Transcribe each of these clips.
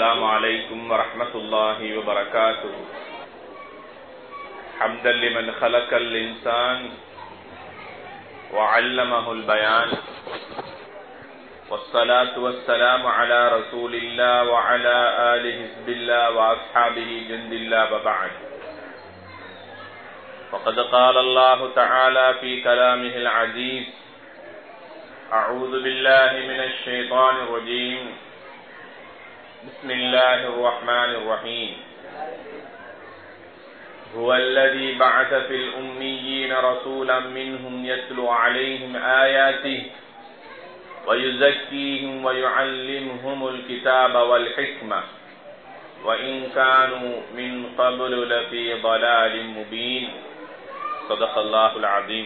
السلام عليكم ورحمة الله وبركاته حمدا لمن خلق الإنسان وعلمه البيان والصلاة والسلام على رسول الله وعلى آله حزب الله وأصحابه جند الله وبعد فقد قال الله تعالى في كلامه العزيز أعوذ بالله من الشيطان الرجيم بسم الله الرحمن الرحيم هو الذي بعث في الأميين رسولا منهم يتلو عليهم آياته ويزكيهم ويعلمهم الكتاب والحكمة وإن كانوا من قبل لفي ضلال مبين صدق الله العظيم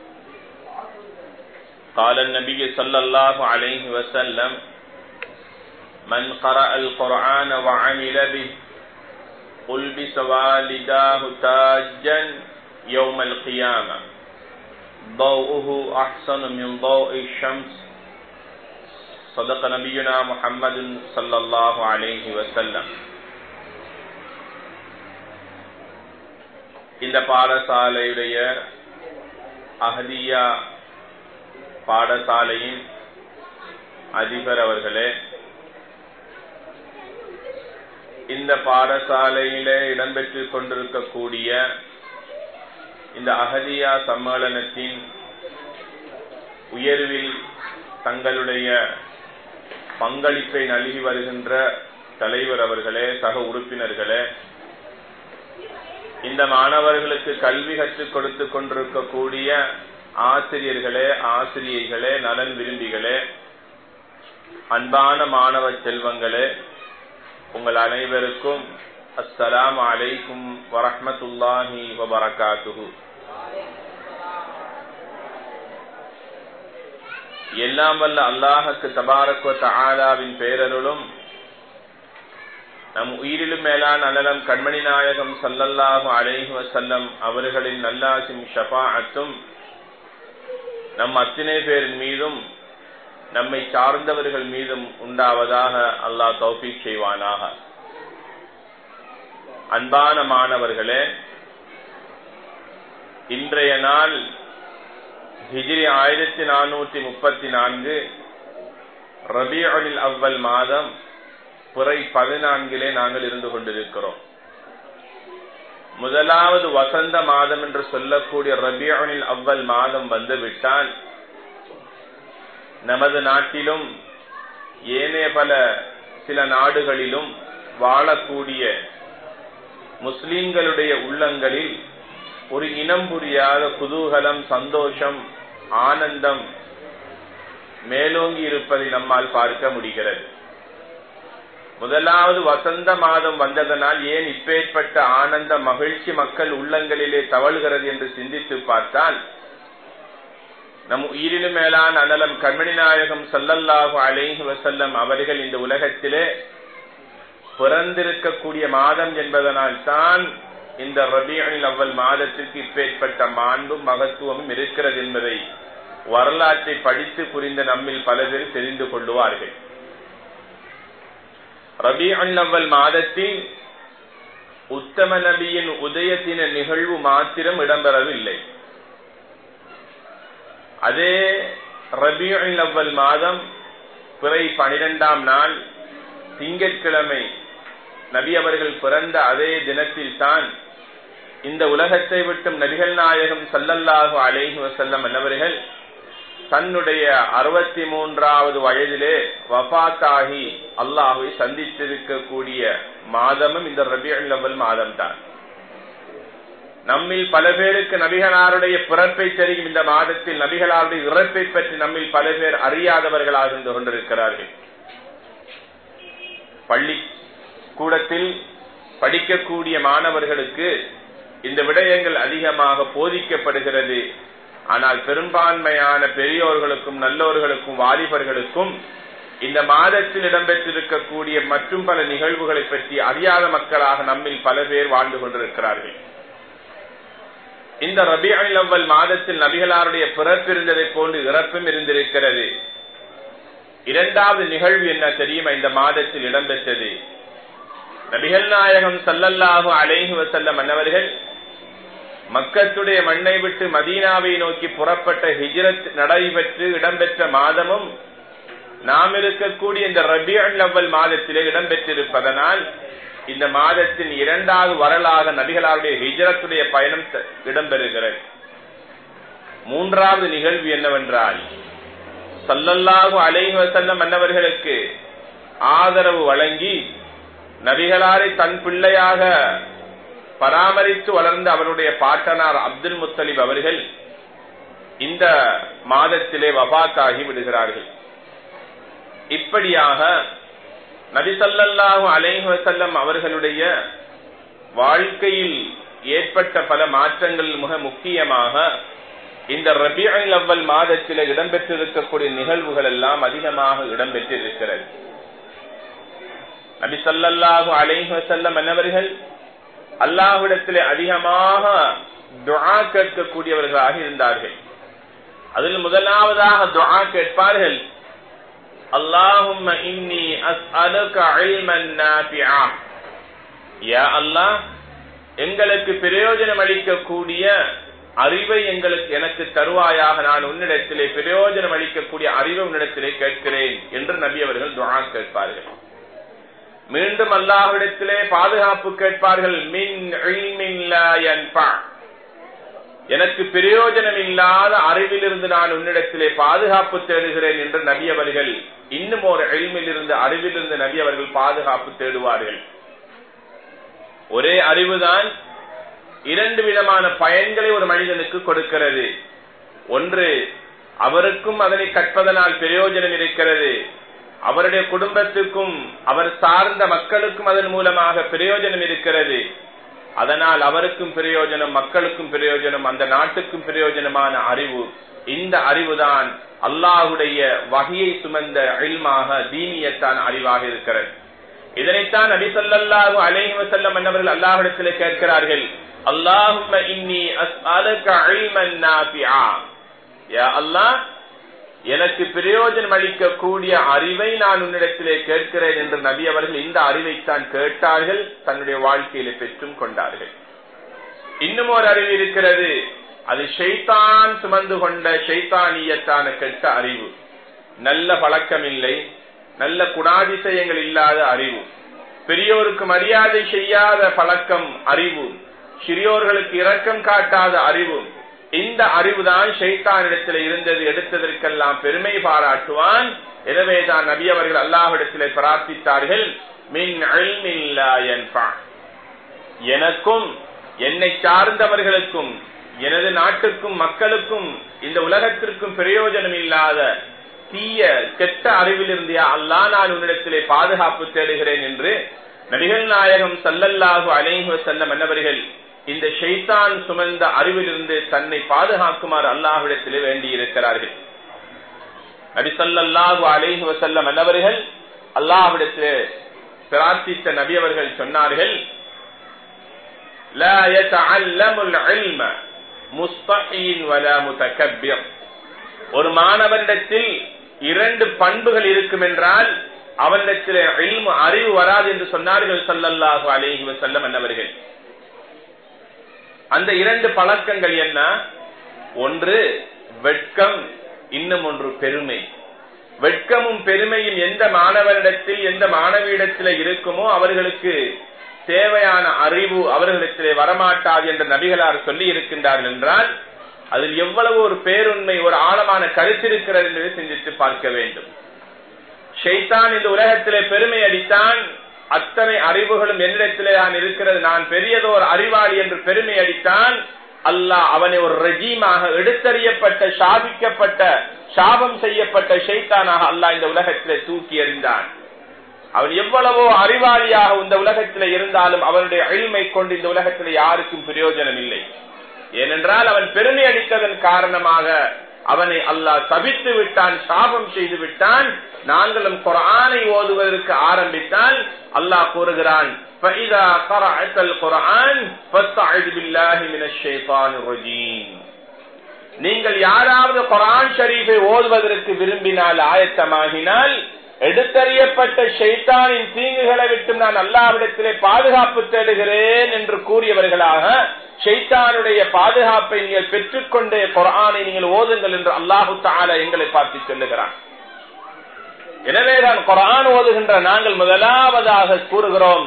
قال النبي صلى الله عليه وسلم من قرأ القرآن وعمل به ألبس والداه تاجا يوم القيامة ضوءه أحسن من ضوء الشمس صدق نبينا محمد صلى الله عليه وسلم இந்த பாடசாலையுடைய அஹதியா பாடசாலையின் அதிபர் அவர்களே இந்த பாடசாலையில இடம்பெற்று கொண்டிருக்கக்கூடிய இந்த அகதியா சம்மேளனத்தின் உயர்வில் தங்களுடைய பங்களிப்பை நல்கி வருகின்ற தலைவர் அவர்களே சக உறுப்பினர்களே இந்த மாணவர்களுக்கு கல்வி கற்றுக் கொடுத்து கொண்டிருக்கக்கூடிய ஆசிரியர்களே ஆசிரியைகளே நலன் விரும்பிகளே அன்பான மாணவ செல்வங்களே உங்கள் அனைவருக்கும் அஸ்ஸலாம் அலைக்கும் வரஹமத்துல்லாஹி வபரகாத்துஹு எல்லாம் வல்ல அல்லாஹுக்கு தபாரக்வ தாலாவின் பேரருளும் நம் உயிரிலும் மேலான அனலம் கண்மணி நாயகம் சல்லல்லாஹு அலைஹி வசல்லம் அவர்களின் நல்லாசிம் ஷபாஅத்தும் நம் அத்தனை பேரின் மீதும் நம்மை சார்ந்தவர்கள் மீதும் உண்டாவதாக அல்லாஹ் தௌஃபீக் செய்வானாக அன்பான மாணவர்களே இன்றைய நாள் ஹிஜிரி ஆயிரத்தி நானூற்றி முப்பத்தி நான்கு ரபியுல் அவ்வல் மாதம் பிறை பதினான்கிலே நாங்கள் இருந்து கொண்டிருக்கிறோம் முதலாவது வசந்த மாதம் என்று சொல்லக்கூடிய ரபியுல் அவ்வல் மாதம் வந்துவிட்டால் நமது நாட்டிலும் ஏனைய பல சில நாடுகளிலும் வாழக்கூடிய முஸ்லிம்களுடைய உள்ளங்களில் ஒரு இனம் புரியாத குதூகலம் சந்தோஷம் ஆனந்தம் மேலோங்கி இருப்பதை நம்மால் பார்க்க முடிகிறது முதலாவது வசந்த மாதம் வந்ததனால் ஏன் இப்பேற்பட்ட ஆனந்த மகிழ்ச்சி மக்கள் உள்ளங்களிலே தவழ்கிறது என்று சிந்தித்து பார்த்தால் நம் உயிரினு மேலான அனலம் கண்மணி நாயகம் சல்லல்லாஹு அலைஹி வசல்லம் அவர்கள் இந்த உலகத்திலே பிறந்திருக்கக்கூடிய மாதம் என்பதனால் தான் இந்த ரபியனில் அவ்வள் மாதத்திற்கு இப்பேற்பட்ட மாண்பும் மகத்துவமும் இருக்கிறது என்பதை வரலாற்றை படித்து புரிந்த நம்மில் பல பேர் தெரிந்து கொள்ளுவார்கள் ரபியன் அவ்வள் மாதத்தில் உத்தம நபியின் உதயத்தின நிகழ்வு மாத்திரம் இடம்பெறவில்லை அதே ரபியுல் அவ்வல் மாதம் பிறை பனிரெண்டாம் நாள் திங்கட்கிழமை நபி அவர்கள் பிறந்த அதே தினத்தில் தான் இந்த உலகத்தை விட்டும் நபிகள் நாயகம் சல்லல்லாஹு அலேஹி வசல்லம் என்னவர்கள் தன்னுடைய அறுபத்தி மூன்றாவது வயதிலே வபாத்தாகி அல்லாஹுவை சந்தித்திருக்கக்கூடிய மாதமும் இந்த ரபியுல் அவ்வல் மாதம் தான் நம்மில் பல பேருக்கு நபிகளாருடைய பிறப்பை தெரியும் இந்த மாதத்தில் நபிகளாருடைய இறப்பை பற்றி நம்மில் பல பேர் அறியாதவர்களாக இருந்து கொண்டிருக்கிறார்கள் பள்ளி கூடத்தில் படிக்கக்கூடிய மாணவர்களுக்கு இந்த விடயங்கள் அதிகமாக போதிக்கப்படுகிறது ஆனால் பெரும்பான்மையான பெரியோர்களுக்கும் நல்லோர்களுக்கும் வாலிபர்களுக்கும் இந்த மாதத்தில் இடம்பெற்றிருக்கக்கூடிய மற்றும் பல நிகழ்வுகளை பற்றி அறியாத மக்களாக நம்மில் பல பேர் வாழ்ந்து கொண்டிருக்கிறார்கள் இந்த ரபியுல் அவ்வல் மாதத்தில் நபிகளாருடைய பிறப்பு இருந்ததை போன்று இறப்பும் இருந்திருக்கிறது இரண்டாவது நிகழ்வு என்ன தெரியுமா இந்த மாதத்தில் இடம்பெற்றது நபிகள் நாயகம் சல்லல்லாஹு அலைஹி வசல்லம் அன்னவர்கள் மக்கத்துடைய மண்ணை விட்டு மதீனாவை நோக்கி புறப்பட்ட ஹிஜ்ரத் நடைபெற்று இடம்பெற்ற மாதமும் நாம் இருக்கக்கூடிய இந்த ரபியல் அவ்வல் மாதத்திலே இடம்பெற்றிருப்பதனால் இந்த மாதத்தின் இரண்டாவது வரலாக நபிகளாருடைய ஹிஜரத்துடைய பயணம் இடம்பெறுகிறது மூன்றாவது நிகழ்வு என்னவென்றால் சல்லல்லாஹு அலைஹி வசல்லம் அன்னவர்களுக்கு ஆதரவு வழங்கி நபிகளாரை தன் பிள்ளையாக பராமரித்து வளர்ந்த அவருடைய பாட்டனார் அப்துல் முத்தலிப் அவர்கள் இந்த மாதத்திலே வபாத்தாகி விடுகிறார்கள் இப்படியாக நபிசல்லாஹு அலைஹி வசல்லம் அவர்களுடைய வாழ்க்கையில் ஏற்பட்ட பல மாற்றங்கள் மிக முக்கியமாக இந்த ரபிஅல் அவ்வல் மாதத்தில் இடம்பெற்றிருக்கக்கூடிய நிகழ்வுகள் எல்லாம் அதிகமாக இடம்பெற்றிருக்கிறது நபி சல்லாஹு அலைஹி வசல்லம் என்னவர்கள் அல்லாஹ்விடத்திலே அதிகமாக துஆ கேட்கக்கூடியவர்களாக இருந்தார்கள் அதில் முதலாவதாக துஆ கேட்பார்கள் அல்லாஹும்ம இன்னி அஸ்அலுக இல்மன் நாஃபிஆ யா அல்லாஹ் எங்களுக்கு பிரயோஜனம் அளிக்கக்கூடிய அறிவை எங்களுக்கு எனக்கு தருவாயாக நான் உன்னிடத்திலே பிரயோஜனம் அளிக்கக்கூடிய அறிவை உன்னிடத்திலே கேட்கிறேன் என்று நபி அவர்கள் துஆ கேட்பார்கள் மீண்டும் அல்லாஹ்விடத்திலே பாதுகாப்பு கேட்பார்கள் மின் இல்மின் லா யன்ஃபா எனக்கு பிரயோஜனம் இல்லாத அறிவிலிருந்து நான் உன்னிடத்திலே பாதுகாப்பு தேடுகிறேன் என்று நபி அவர்கள் இன்னும் ஒரு எளிமையில் இருந்து அறிவிலிருந்து நபி அவர்கள் பாதுகாப்பு தேடுவார்கள் ஒரே அறிவுதான் இரண்டு விதமான பயன்களை ஒரு மனிதனுக்கு கொடுக்கிறது ஒன்று அவருக்கும் அதனை கற்பதனால் பிரயோஜனம் இருக்கிறது அவருடைய குடும்பத்துக்கும் அவர் சார்ந்த மக்களுக்கும் அதன் மூலமாக பிரயோஜனம் இருக்கிறது அதனால் அவருக்கும் பிரயோஜனம் மக்களுக்கும் பிரயோஜனம் அந்த நாட்டுக்கும் பிரயோஜனமான அறிவு இந்த அறிவுதான் அல்லாஹுடைய வகையை சுமந்த அழிமாக தீனியத்தான் அறிவாக இருக்கிறது இதனைத்தான் நபி சொல்லல்லாஹு அலைஹி வஸல்லம் என்னவர்கள் அல்லாஹ்விடத்திலே கேட்கிறார்கள் அல்லாஹும்ம இன்னி அஸ்அலுக இல்மன் நாஃபிஆ யா அல்லாஹ் எனக்கு பிரயோஜனம் அளிக்கக்கூடிய அறிவை நான் உன்னிடத்திலே கேட்கிறேன் என்று நபி அவர்கள் இந்த அறிவைத்தான் கேட்டார்கள் தன்னுடைய வாழ்க்கையில பெற்றும் கொண்டார்கள் இன்னும் ஒரு அறிவு இருக்கிறது அது ஷைத்தான் சுமந்து கொண்ட ஷைத்தானியத்தான கெட்ட அறிவு நல்ல பழக்கம் இல்லை நல்ல குணாதிசயங்கள் இல்லாத அறிவு பெரியோருக்கு மரியாதை செய்யாத பழக்கம் அறிவு சிறியோர்களுக்கு இரக்கம் காட்டாத அறிவு இந்த அறிவுதான் ஷைத்தானிடத்தில் இருந்தது எடுத்ததற்கெல்லாம் பெருமை பாராட்டுவான் எனவேதான் நபி அவர்கள் அல்லாஹிடத்திலே பிரார்த்தித்தார்கள் மின் எனக்கும் என்னை சார்ந்தவர்களுக்கும் எனது நாட்டுக்கும் மக்களுக்கும் இந்த உலகத்திற்கும் பிரயோஜனம் இல்லாத தீய கெட்ட அறிவிலிருந்து அல்லா நான் உன்னிடத்திலே பாதுகாப்பு தேடுகிறேன் என்று நபிகள் நாயகம் சல்லல்லாஹு அலைஹு செல்லம் என்னவர்கள் இந்த ஷைத்தான் சுமந்த அறிவிலிருந்து தன்னை பாதுகாக்குமாறு அல்லாஹ்விடத்திலே வேண்டி இருக்கிறார்கள் நபி சல்லாஹு அலைஹி வசல்லம் அல்லவர்கள் அல்லாஹ்விடத்திலே பிரார்த்தித்த நபி அவர்கள் சொன்னார்கள் لا يتعلم العلم مستحي ولا متكبر ஒரு மாணவனிடத்தில் இரண்டு பண்புகள் இருக்கும் என்றால் அவனிடத்தில் அறிவு வராது என்று சொன்னார்கள் சல்லல்லாஹு அலைஹி வசல்லம் என்னவர்கள் அந்த இரண்டு பழக்கங்கள் என்ன ஒன்று வெட்கம் இன்னும் ஒன்று பெருமை வெட்கமும் பெருமையும் எந்த மாணவரிடத்தில் எந்த மாணவியிடத்தில் இருக்குமோ அவர்களுக்கு தேவையான அறிவு அவர்களிடத்திலே வரமாட்டாது என்ற நபிகளார் சொல்லி இருக்கின்றார்கள் என்றால் அதில் எவ்வளவு ஒரு பேருண்மை ஒரு ஆழமான கருத்து இருக்கிறது என்பதை சிந்தித்து பார்க்க வேண்டும் ஷைத்தான் இந்த உலகத்திலே பெருமை அடித்தான் அத்தனை அறிவுகளும் என்னிடத்திலே தான் இருக்கிறது நான் பெரியதோர் அறிவாளி என்று பெருமை அடித்தான் அல்லாஹ் அவனை ஒரு ரஜீமாக எடுத்தறியப்பட்ட சாபிக்கப்பட்ட சாபம் செய்யப்பட்ட ஷைத்தானாக அல்லாஹ் இந்த உலகத்திலே தூக்கி எறிந்தான் அவன் எவ்வளவோ அறிவாளியாக இந்த உலகத்தில் இருந்தாலும் அவனுடைய எளிமை கொண்டு இந்த உலகத்தில் யாருக்கும் பிரயோஜனம் இல்லை ஏனென்றால் அவன் பெருமை அடித்ததன் காரணமாக அவனை அல்லாஹ் தவித்து விட்டான் சாபம் செய்து விட்டான் நாங்களும் குரானை ஓதுவதற்கு ஆரம்பித்தால் அல்லாஹ் கூறுகிறான் நீங்கள் யாராவது குரான் ஷரீஃபை ஓதுவதற்கு விரும்பினால் ஆயத்தமாகினால் எடுத்தறியப்பட்ட ஷைத்தானின் தீங்குகளை விட்டு நான் அல்லாவிடத்திலே பாதுகாப்பு தேடுகிறேன் என்று கூறியவர்களாக ஷைத்தானுடைய பாதுகாப்பை நீங்கள் பெற்றுக்கொண்டே குரானை நீங்கள் ஓதுங்கள் என்று அல்லாஹு தால எங்களை பார்த்து சொல்லுகிறான் எனவேதான் குரான் ஓதுகின்ற நாங்கள் முதலாவதாக கூறுகிறோம்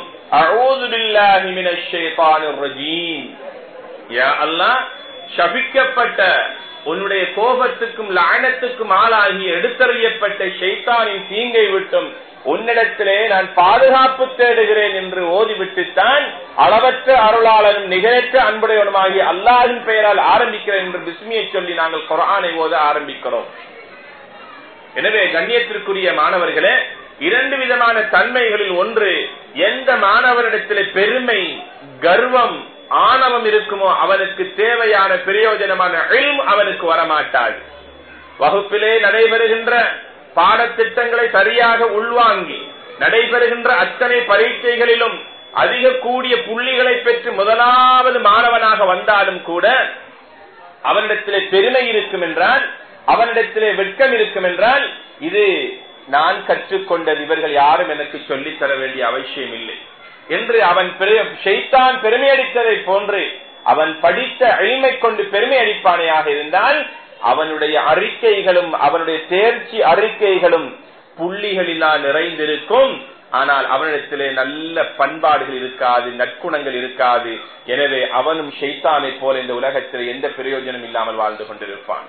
சபிக்கப்பட்ட உன்னுடைய கோபத்துக்கும் லானத்துக்கும் ஆளாகி எடுத்தறியப்பட்ட ஷைத்தானின் தீங்கை விட்டும் உன்னிடத்திலே நான் பாதுகாப்பு தேடுகிறேன் என்று ஓதிவிட்டுத்தான் அளவற்ற அருளாளரும் நிகழற்ற அன்புடையவனுமாகி அல்லாஹின் பெயரால் ஆரம்பிக்கிறேன் என்று பிஸ்மியை சொல்லி நாங்கள் குரானை ஓத ஆரம்பிக்கிறோம் எனவே கண்ணியத்திற்குரிய மாணவர்களே இரண்டு விதமான தன்மைகளில் ஒன்று எந்த மாணவரிடத்திலே பெருமை கர்வம் ஆணவம் இருக்குமோ அவனுக்கு தேவையான பிரயோஜனமான அவனுக்கு வரமாட்டாள் வகுப்பிலே நடைபெறுகின்ற பாடத்திட்டங்களை சரியாக உள்வாங்கி நடைபெறுகின்ற அத்தனை பரீட்சைகளிலும் அதிக கூடிய புள்ளிகளை பெற்று முதலாவது மாணவனாக வந்தாலும் கூட அவனிடத்திலே பெருமை இருக்கும் என்றால் அவனிடத்திலே வெட்கம் இருக்கும் என்றால் இது நான் கற்றுக்கொண்டது இவர்கள் யாரும் எனக்கு சொல்லித் தர வேண்டிய அவசியம் இல்லை என்று அவன் ஷைத்தான் பெருமை அடித்ததை போன்று அவன் படித்த எளிமை கொண்டு பெருமை அடிப்பானையாக இருந்தால் அவனுடைய அறிக்கைகளும் அவனுடைய தேர்ச்சி அறிக்கைகளும் புள்ளிகளிலா நிறைந்திருக்கும் ஆனால் அவனிடத்திலே நல்ல பண்பாடுகள் இருக்காது நற்குணங்கள் இருக்காது எனவே அவனும் ஷைத்தானை போல இந்த உலகத்தில் எந்த பிரயோஜனம் இல்லாமல் வாழ்ந்து கொண்டிருப்பான்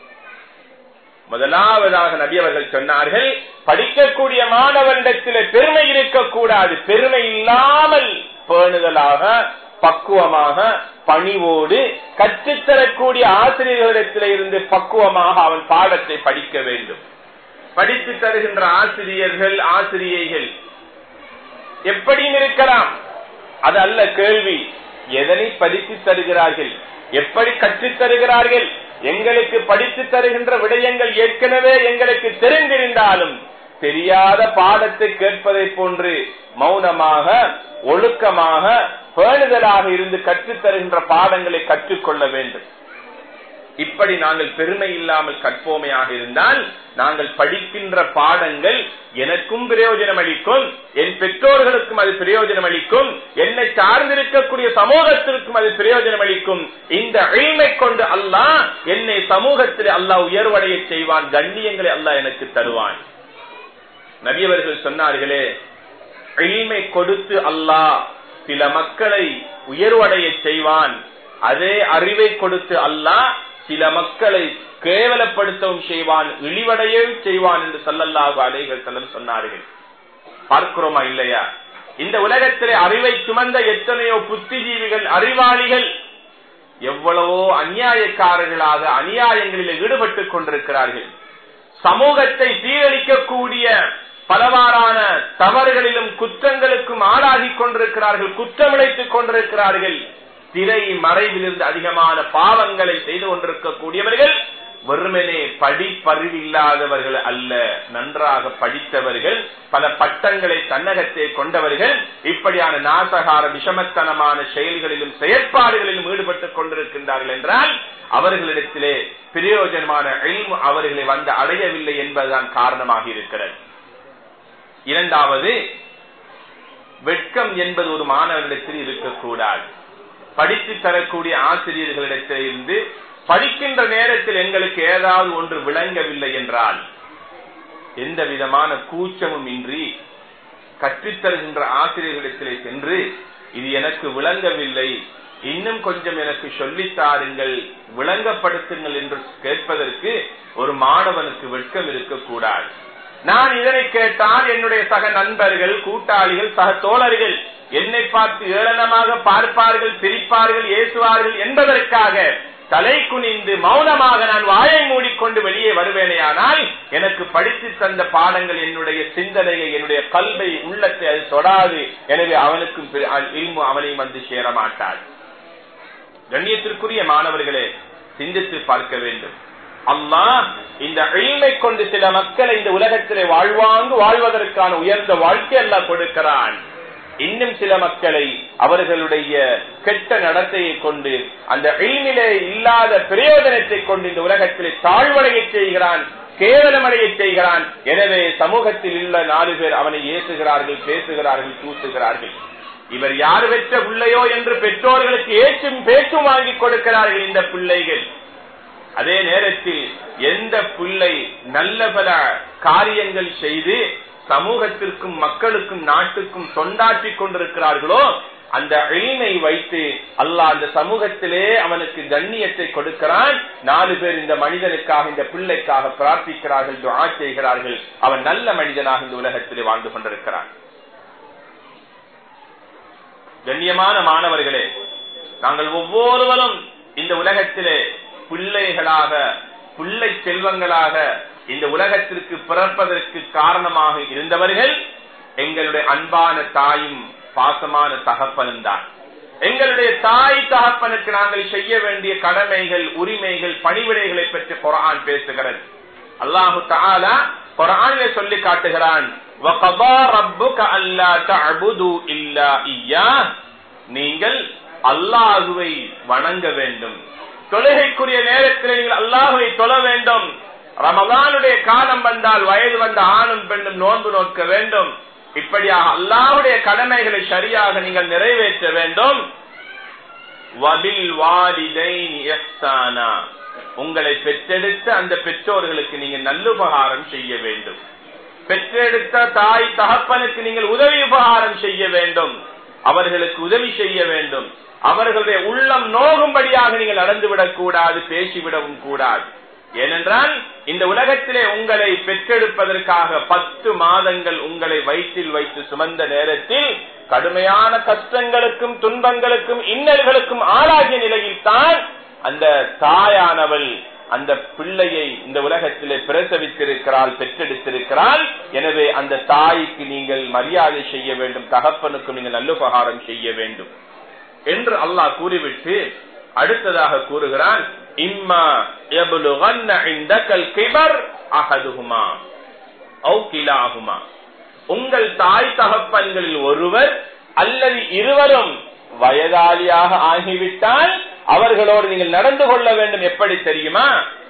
முதலாவதாக நபி அவர்கள் சொன்னார்கள் படிக்கக்கூடிய மாணவனிடத்தில் பெருமை இருக்கக்கூடாது பெருமை இல்லாமல் பேணுதலாக பக்குவமாக பணிவோடு கற்றுத்தரக்கூடிய ஆசிரியர்களிடத்தில் இருந்து பக்குவமாக அவன் பாடத்தை படிக்க வேண்டும் படித்து தருகின்ற ஆசிரியர்கள் ஆசிரியைகள் எப்படியும் இருக்கலாம் அது அல்ல கேள்வி எதனை படித்து தருகிறார்கள் எப்படி கற்றுத் தருகிறார்கள் எங்களுக்கு படித்து தருகின்ற விடயங்கள் ஏற்கனவே எங்களுக்கு தெரிந்திருந்தாலும் தெரியாத பாடத்தை கேட்பதை போன்று மௌனமாக ஒழுக்கமாக பேணுதலாக இருந்து கற்றுத் தருகின்ற பாடங்களை கற்றுக்கொள்ள வேண்டும் இப்படி நாங்கள் பெருமை இல்லாமல் கற்போமையாக இருந்தால் நாங்கள் படிக்கின்ற பாடங்கள் எனக்கும் பிரயோஜனம் அளிக்கும் என் பெற்றோர்களுக்கும் அது பிரயோஜனம் அளிக்கும் என்னை சார்ந்திருக்கக்கூடிய சமூகத்திற்கும் அது பிரயோஜனம் அளிக்கும் இந்த அழிமை கொண்டு அல்லாஹ் என்னை சமூகத்தில் அல்லாஹ் உயர்வடைய செய்வான் கண்ணியங்களை அல்லாஹ் எனக்கு தருவான் நபியவர்கள் சொன்னார்களே எளிமை கொடுத்து அல்லாஹ் சில மக்களை உயர்வடைய செய்வான் அதே அறிவை கொடுத்து அல்லாஹ் சில மக்களை கேவலப்படுத்தவும் செய்வான் இழிவடையவும் செய்வான் என்று சொல்லல்லாக அலைகள் செல்லம் சொன்னார்கள் பார்க்கிறோமா இல்லையா இந்த உலகத்திலே அறிவை சுமந்த எத்தனையோ புத்திஜீவிகள் அறிவாளிகள் எவ்வளவோ அநியாயக்காரர்களாக அநியாயங்களில் ஈடுபட்டுக் கொண்டிருக்கிறார்கள் சமூகத்தை சீரழிக்கக்கூடிய பலவாறான தவறுகளிலும் குற்றங்களுக்கும் ஆளாகி கொண்டிருக்கிறார்கள் குற்றமிழைத்துக் கொண்டிருக்கிறார்கள் திரை மறைவிலிருந்து அதிகமான பாவங்களை செய்து கொண்டிருக்கக்கூடியவர்கள் வெறுமனே படிப்பறிவில்லாதவர்கள் அல்ல நன்றாக படித்தவர்கள் பல பட்டங்களை தன்னகத்தை கொண்டவர்கள் இப்படியான நாசகார விஷமத்தனமான செயல்களிலும் செயற்பாடுகளிலும் ஈடுபட்டுக் கொண்டிருக்கின்றார்கள் என்றால் அவர்களிடத்திலே பிரயோஜனமான எல்மு அவர்களை வந்து அடையவில்லை என்பதுதான் காரணமாக இருக்கிறது இரண்டாவது வெட்கம் என்பது ஒரு மாணவனிடத்தில் இருக்கக்கூடாது படித்து தரக்கூடிய ஆசிரியர்களிடத்தில் இருந்து படிக்கின்ற நேரத்தில் எங்களுக்கு ஏதாவது ஒன்று விளங்கவில்லை என்றால் எந்த விதமான கூச்சமும் இன்றி கற்றுத்தருகின்ற ஆசிரியர்களிடத்திலே சென்று இது எனக்கு விளங்கவில்லை இன்னும் கொஞ்சம் எனக்கு சொல்லித்தாருங்கள் விளங்கப்படுத்துங்கள் என்று கேட்பதற்கு ஒரு மாணவனுக்கு வெட்கம் இருக்கக்கூடாது நான் இதனை கேட்டால் என்னுடைய சக நண்பர்கள் கூட்டாளிகள் சக தோழர்கள் என்னை பார்த்து ஏளனமாக பார்ப்பார்கள் சிரிப்பார்கள் ஏசுவார்கள் என்பதற்காக தலை குனிந்து மௌனமாக நான் வாயை மூடிக்கொண்டு வெளியே வருவேனேயானால் எனக்கு படித்து தந்த பாடங்கள் என்னுடைய சிந்தனையை என்னுடைய கல்வை உள்ளத்தை அது தொடாது எனவே அவனுக்கும் இல்மு அவனையும் வந்து சேர மாட்டாள் கண்ணியத்திற்குரிய மாணவர்களே சிந்தித்து பார்க்க வேண்டும் அல்லாஹ் இந்த எளிமை கொண்டு சில மக்களை இந்த உலகத்திலே வாழ்வாங்கு வாழ்வதற்கான உயர்ந்த வாழ்க்கை எல்லாம் கொடுக்கிறான் இன்னும் சில மக்களை அவர்களுடைய கெட்ட நடத்தையை கொண்டு அந்த எளிமிலே இல்லாத பிரயோஜனத்தை கொண்டு இந்த உலகத்திலே தாழ்வடைய செய்கிறான் கேவலமடைய செய்கிறான் எனவே சமூகத்தில் உள்ள நாலு பேர் அவனை ஏசுகிறார்கள் பேசுகிறார்கள் தூசுகிறார்கள் இவர் யார் பெற்ற பிள்ளையோ என்று பெற்றோர்களுக்கு ஏற்றும் பேச்சும் வாங்கி கொடுக்கிறார்கள் இந்த பிள்ளைகள் அதே நேரத்தில் எந்த பிள்ளை நல்ல பல காரியங்கள் செய்து சமூகத்திற்கும் மக்களுக்கும் நாட்டுக்கும் தொண்டாற்றி கொண்டிருக்கிறார்களோ அந்த எளிமை வைத்து அல்லாஹ் அந்த சமூகத்திலே அவனுக்கு கண்ணியத்தை கொடுக்கிறான் நாலு பேர் இந்த மனிதனுக்காக இந்த பிள்ளைக்காக பிரார்த்திக்கிறார்கள் துஆ செய்கிறார்கள் அவன் நல்ல மனிதனாக இந்த உலகத்திலே வாழ்ந்து கொண்டிருக்கிறான் கண்ணியமான மாணவர்களே நாங்கள் ஒவ்வொருவரும் இந்த உலகத்திலே பிள்ளைகளாக பிள்ளை செல்வங்களாக இந்த உலகத்திற்கு பிறப்பதற்கு காரணமாக இருந்தவர்கள் எங்களுடைய அன்பான தாயும் பாசமான தகப்பனும் தான் எங்களுடைய தாய் தகப்பனுக்கு நாங்கள் செய்ய வேண்டிய கடமைகள் உரிமைகள் பணிவிடைகளை பற்றி குரான் பேசுகிறது அல்லாஹு தாலா குரானிலே சொல்லி காட்டுகிறான் وَقَضَى رَبُّكَ أَلَّا تَعْبُدُوا إِلَّا إِيَّاهُ நீங்கள் அல்லாஹுவை வணங்க வேண்டும் தொழுகைக்குரிய நேரத்தில் நீங்கள் அல்லாஹுவை தொழ வேண்டும் ரமதானுடைய காலம் வந்தால் வயது வந்த ஆணும் பெண்ணும் நோன்பு நோக்க வேண்டும் இப்படியாக அல்லாஹுடைய கடமைகளை சரியாக நீங்கள் நிறைவேற்ற வேண்டும் வபில் வாலிதைன் இஹ்சானா. உங்களை பெற்றெடுத்த அந்த பெற்றோர்களுக்கு நீங்க நல்லுபகாரம் செய்ய வேண்டும் பெற்றெடுத்த தாய் தகப்பனுக்கு நீங்கள் உதவி உபகாரம் செய்ய வேண்டும் அவர்களுக்கு உதவி செய்ய வேண்டும் அவர்களுடைய உள்ளம் நோகும்படியாக நீங்கள் நடந்துவிடக் கூடாது பேசிவிடவும் கூடாது ஏனென்றால் இந்த உலகத்திலே உங்களை பெற்றெடுப்பதற்காக பத்து மாதங்கள் உங்களை வயிற்றில் வைத்து சுமந்த நேரத்தில் கடுமையான கஷ்டங்களுக்கும் துன்பங்களுக்கும் இன்னல்களுக்கும் ஆளாகிய நிலையில் தான் அந்த தாயானவள் அந்த பிள்ளையை இந்த உலகத்திலே பிரசவித்திருக்கிறாள் பெற்றெடுத்திருக்கிறாள் எனவே அந்த தாய்க்கு நீங்கள் மரியாதை செய்ய வேண்டும் தகப்பனுக்கும் நீங்கள் நல்லுபகாரம் செய்ய வேண்டும் என்று அல்லாஹ் கூறிவிட்டு அடுத்ததாக கூறுகிறான் இம்மா எபுலுகன்ன இந்தக்கல் கிபர் அகதுகுமா கிலாகுமா உங்கள் தாய் தகப்பன்களில் ஒருவர் அல்லது இருவரும் வயதாளியாக ஆகிவிட்டால் அவர்களோடு நீங்கள் நடந்து கொள்ள வேண்டும் எப்படி தெரியுமா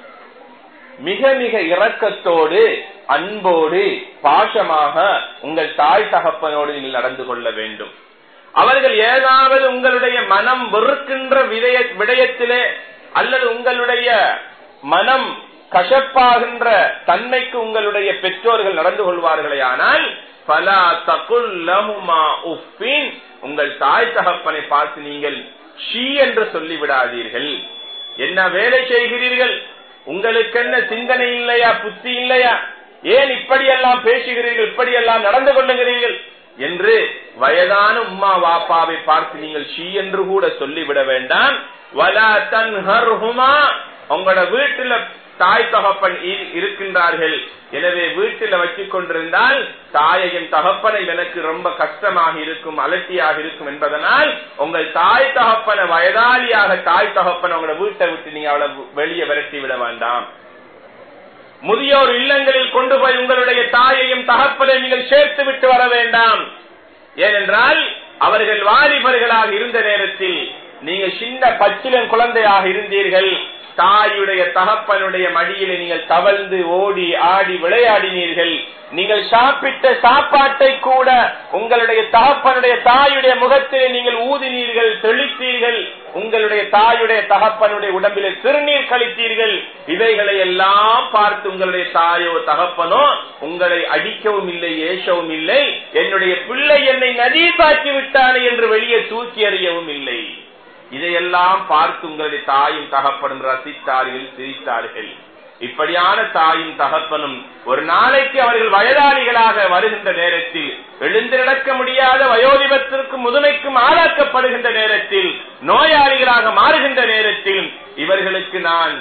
மிக மிக இரக்கத்தோடு அன்போடு பாசமாக உங்கள் தாய் தகப்பனோடு நீங்கள் நடந்து கொள்ள வேண்டும் அவர்கள் ஏதாவது உங்களுடைய மனம் வெறுக்கின்ற விதய விடயத்திலே அல்லது உங்களுடைய மனம் கசப்பாகின்ற தன்மைக்கு உங்களுடைய பெற்றோர்கள் நடந்து கொள்வார்களே ஆனால் பல தகுல்லமுமா உப்பின் உங்கள் தாய் தகப்பனை பார்த்து நீங்கள் ஷீ என்று சொல்லிவிடாதீர்கள் என்ன வேலை செய்கிறீர்கள் உங்களுக்கு என்ன சிந்தனை இல்லையா புத்தி இல்லையா ஏன் இப்படியெல்லாம் பேசுகிறீர்கள் இப்படியெல்லாம் நடந்து கொள்ளுகிறீர்கள் என்று வயதான உம்மா வாப்பாவை பார்த்து நீங்கள் ஷீ என்று கூட சொல்லிவிட வேண்டாம் வலா தன்ஹர்ஹுமா உங்களோட வீட்டுல தாய் தகப்பன் இ- இருக்கின்றார்கள் எனவே வீட்டில் வச்சுக் கொண்டிருந்தால் தாயையும் தகப்பனை எனக்கு ரொம்ப கஷ்டமாக இருக்கும் அலட்டியாக இருக்கும் என்பதனால் உங்கள் தாய் தகப்பன வயதாளியாக தாய் தகப்பன உங்களோட வீட்டை விட்டு நீங்க அவளை வெளியே விரட்டி விட வேண்டாம் முதியோர் இல்லங்களில் கொண்டு போய் உங்களுடைய தாயையும் தகப்பனை நீங்கள் சேர்த்து விட்டு வர வேண்டாம் ஏனென்றால் அவர்கள் வாலிபர்களாக இருந்த நேரத்தில் நீங்க சின்ன பச்சிலன் குழந்தையாக இருந்தீர்கள் தாயுடைய தகப்பனுடைய மடியிலே நீங்கள் தவழ்ந்து ஓடி ஆடி விளையாடினீர்கள் நீங்கள் சாப்பிட்ட சாப்பாட்டை கூட உங்களுடைய தகப்பனுடைய தாயுடைய முகத்திலே நீங்கள் ஊதினீர்கள் தெளித்தீர்கள் உங்களுடைய தாயுடைய தகப்பனுடைய உடம்பிலே சிறுநீர் கழித்தீர்கள் இவைகளை எல்லாம் பார்த்து உங்களுடைய தாயோ தகப்பனோ உங்களை அடிக்கவும் இல்லை ஏசவும் இல்லை என்னுடைய பிள்ளை என்னை நதீசாக்கி விட்டானே என்று வெளியே தூக்கி எறியவும் இல்லை இதையெல்லாம் பார்த்து உங்களுடைய தாயும் தகப்பனும் ரசித்தார்கள் சிரித்தார்கள் இப்படியான தாயும் தகப்பனும் ஒரு நாளைக்கு அவர்கள் வயதாளிகளாக வருகின்ற நேரத்தில் எழுந்து நடக்க முடியாத வயோதிபத்திற்கும் முதுமைக்கும் ஆளாக்கப்படுகின்ற நேரத்தில் நோயாளிகளாக மாறுகின்ற நேரத்தில் இவர்களுக்கு நான்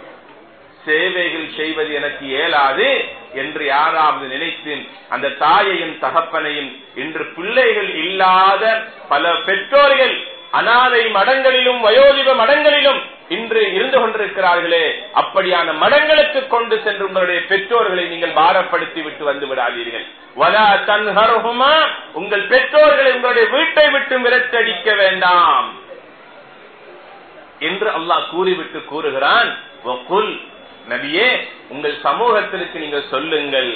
சேவைகள் செய்வது எனக்கு இயலாது என்று யாராவது நினைத்து அந்த தாயையும் தகப்பனையும் இன்று பிள்ளைகள் இல்லாத பல பெற்றோர்கள் அனாதை மடங்களிலும் வயோதிப மடங்களிலும் இன்று இருந்து கொண்டிருக்கிறார்களே அப்படியான மடங்களுக்கு கொண்டு சென்று உங்களுடைய பெற்றோர்களை நீங்கள் பாரப்படுத்தி விட்டு வந்து விடாதீர்கள் வலா தன்ஹருஹுமா உங்கள் பெற்றோர்களை உங்களுடைய வீட்டை விட்டு விரட்டடிக்க வேண்டாம் என்று அல்லாஹ் கூறிவிட்டு கூறுகிறான் "வகுல்", நபியே உங்கள் சமூகத்திற்கு நீங்கள் சொல்லுங்கள்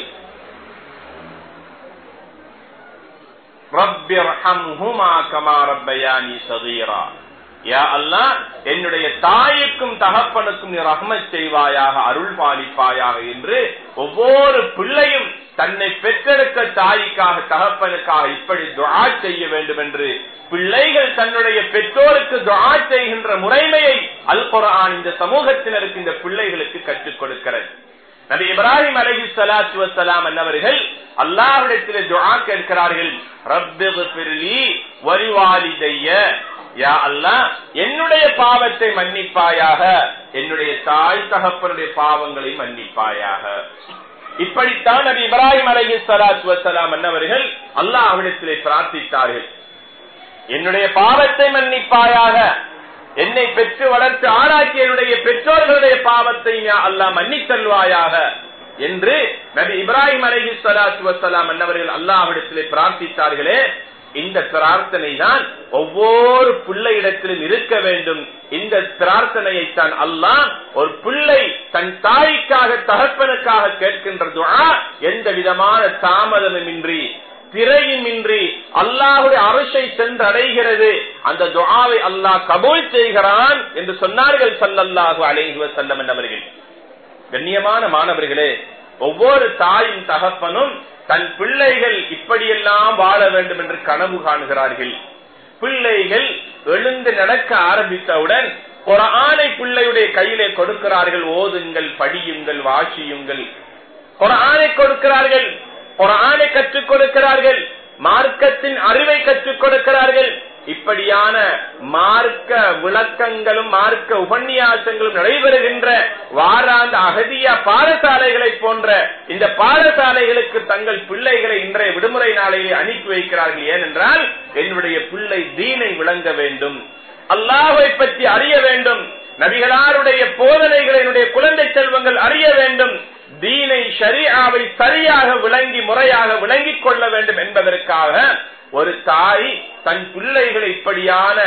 ரப்பிர்ஹம்ஹுமா கமா ரப்பயானி சகீரா யா அல்லாஹ் என்னுடைய தாய்க்கும் தகப்பனுக்கும் நீ ரஹ்மத் செய்வாயாக அருள் பாலிப்பாயாக என்று ஒவ்வொரு பிள்ளையும் தன்னை பெற்றெடுக்க தாய்க்காக தகப்பனுக்காக இப்படி துஆ செய்ய வேண்டும் என்று பிள்ளைகள் தன்னுடைய பெற்றோருக்கு துஆ செய்கின்ற முறைமையை அல் குர்ஆன் இந்த சமூகத்தினருக்கு இந்த பிள்ளைகளுக்கு கற்றுக் கொடுக்கிறது நபி இப்ராஹிம் அலஹி சலாத்து வசலாம் என்னவர்கள் அல்லாஹிடத்திலே துஆ கேட்கிறார்கள் ரப்பிகுஃபிர்லி வலிவாலிதைய யா அல்லாஹ் என்னுடைய பாவத்தை மன்னிப்பாயாக என்னுடைய தாய் தகப்பனுடைய பாவங்களை மன்னிப்பாயாக இப்படித்தான் நபி இப்ராஹிம் அலஹி சலாத்து வசலாம் என்னவர்கள் அல்லாஹ்விடத்திலே பிரார்த்தித்தார்கள் என்னுடைய பாவத்தை மன்னிப்பாயாக என்னை பெற்று வளர்த்து ஆராய்ச்சி என்னுடைய பெற்றோர்களுடைய பாவத்தை அல்லாஹ் மன்னித்தல்வாயாக என்று நபி இப்ராஹிம் அலஹி சலாத்து வசலாம் என்னவர்கள் அல்லாஹ்விடத்திலே பிரார்த்தித்தார்களே இந்த பிரார்த்தனை தான் ஒவ்வொரு பிள்ளை இடத்திலும் இருக்க வேண்டும் இந்த பிரார்த்தனையை தான் அல்லாஹ் ஒரு பிள்ளை தன் தாய்க்காக தகப்பனுக்காக கேட்கின்ற துஆ எந்த விதமான தாமதமுமின்றி திரையுமின்றி அல்லாஹுடைய அரசை சென்றடைகிறது அந்த துஆவை அல்லாஹ் கபூல் செய்கிறான் என்று சொன்னார்கள் சல்லல்லாஹு அலைஹி வஸல்லம் என்பவர்கள் கண்ணியமான மாணவர்களே ஒவ்வொரு தாயும் தகப்பனும் தன் பிள்ளைகள் இப்படியெல்லாம் வாழ வேண்டும் என்று கனவு காணுகிறார்கள் பிள்ளைகள் எழுந்து நடக்க ஆரம்பித்தவுடன் ஒரு ஆணை பிள்ளையுடைய கையிலே கொடுக்கிறார்கள் ஓதுங்கள் படியுங்கள் வாசியுங்கள் ஒரு ஆணை கொடுக்கிறார்கள் ஒரு ஆணை கற்றுக் கொடுக்கிறார்கள் மார்க்கத்தின் அறிவை கற்றுக் கொடுக்கிறார்கள் இப்படியான மார்க்க விளக்கங்களும் மார்க்க உபன்யாசங்களும் நடைபெறுகின்ற வாராந்த அகதியா பாடசாலைகளை போன்ற இந்த பாடசாலைகளுக்கு தங்கள் பிள்ளைகளை இன்றைய விடுமுறை நாளையிலே அனுப்பி வைக்கிறார்கள் ஏனென்றால் என்னுடைய பிள்ளை தீனை விளங்க வேண்டும் அல்லாஹை பற்றி அறிய வேண்டும் நபிகளாருடைய போதனைகளை என்னுடைய குழந்தை செல்வங்கள் அறிய வேண்டும் தீனை ஷரியாவை சரியாக விளங்கி முறையாக விளங்கிக் கொள்ள வேண்டும் என்பதற்காக ஒரு தாய் தன் பிள்ளைகளை இப்படியான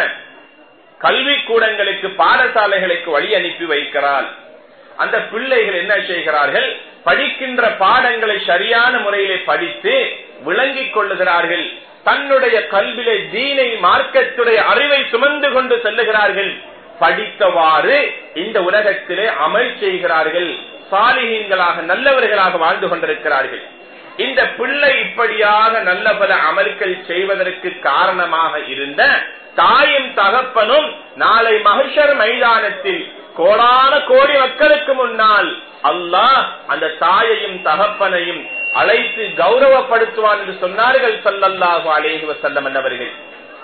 கல்வி கூடங்களுக்கு பாடசாலைகளுக்கு வழி அனுப்பி வைக்கிறாள் அந்த பிள்ளைகள் என்ன செய்கிறார்கள் படிக்கின்ற பாடங்களை சரியான முறையிலே படித்து விளங்கிக் கொள்ளுகிறார்கள் தன்னுடைய கல்விலை தீனை மார்க்கத்துடைய அறிவை சுமந்து கொண்டு செல்லுகிறார்கள் படித்தவாறு இந்த உலகத்திலே அமல் செய்கிறார்கள் சாலிகங்களாக நல்லவர்களாக வாழ்ந்து கொண்டிருக்கிறார்கள் இந்த பிள்ளை இப்படியாக நல்ல பல அமல்கள் செய்வதற்கு காரணமாக இருந்த தாயும் தகப்பனும் நாளை மகிஷர் மைதானத்தில் கோடான கோடி மக்களுக்கு முன்னால் அல்லாஹ் அந்த தாயையும் தகப்பனையும் அழைத்து கௌரவப்படுத்துவான் என்று சொன்னார்கள் சல்லல்லாஹு அலேஹி வசல்லம் என்னவர்கள்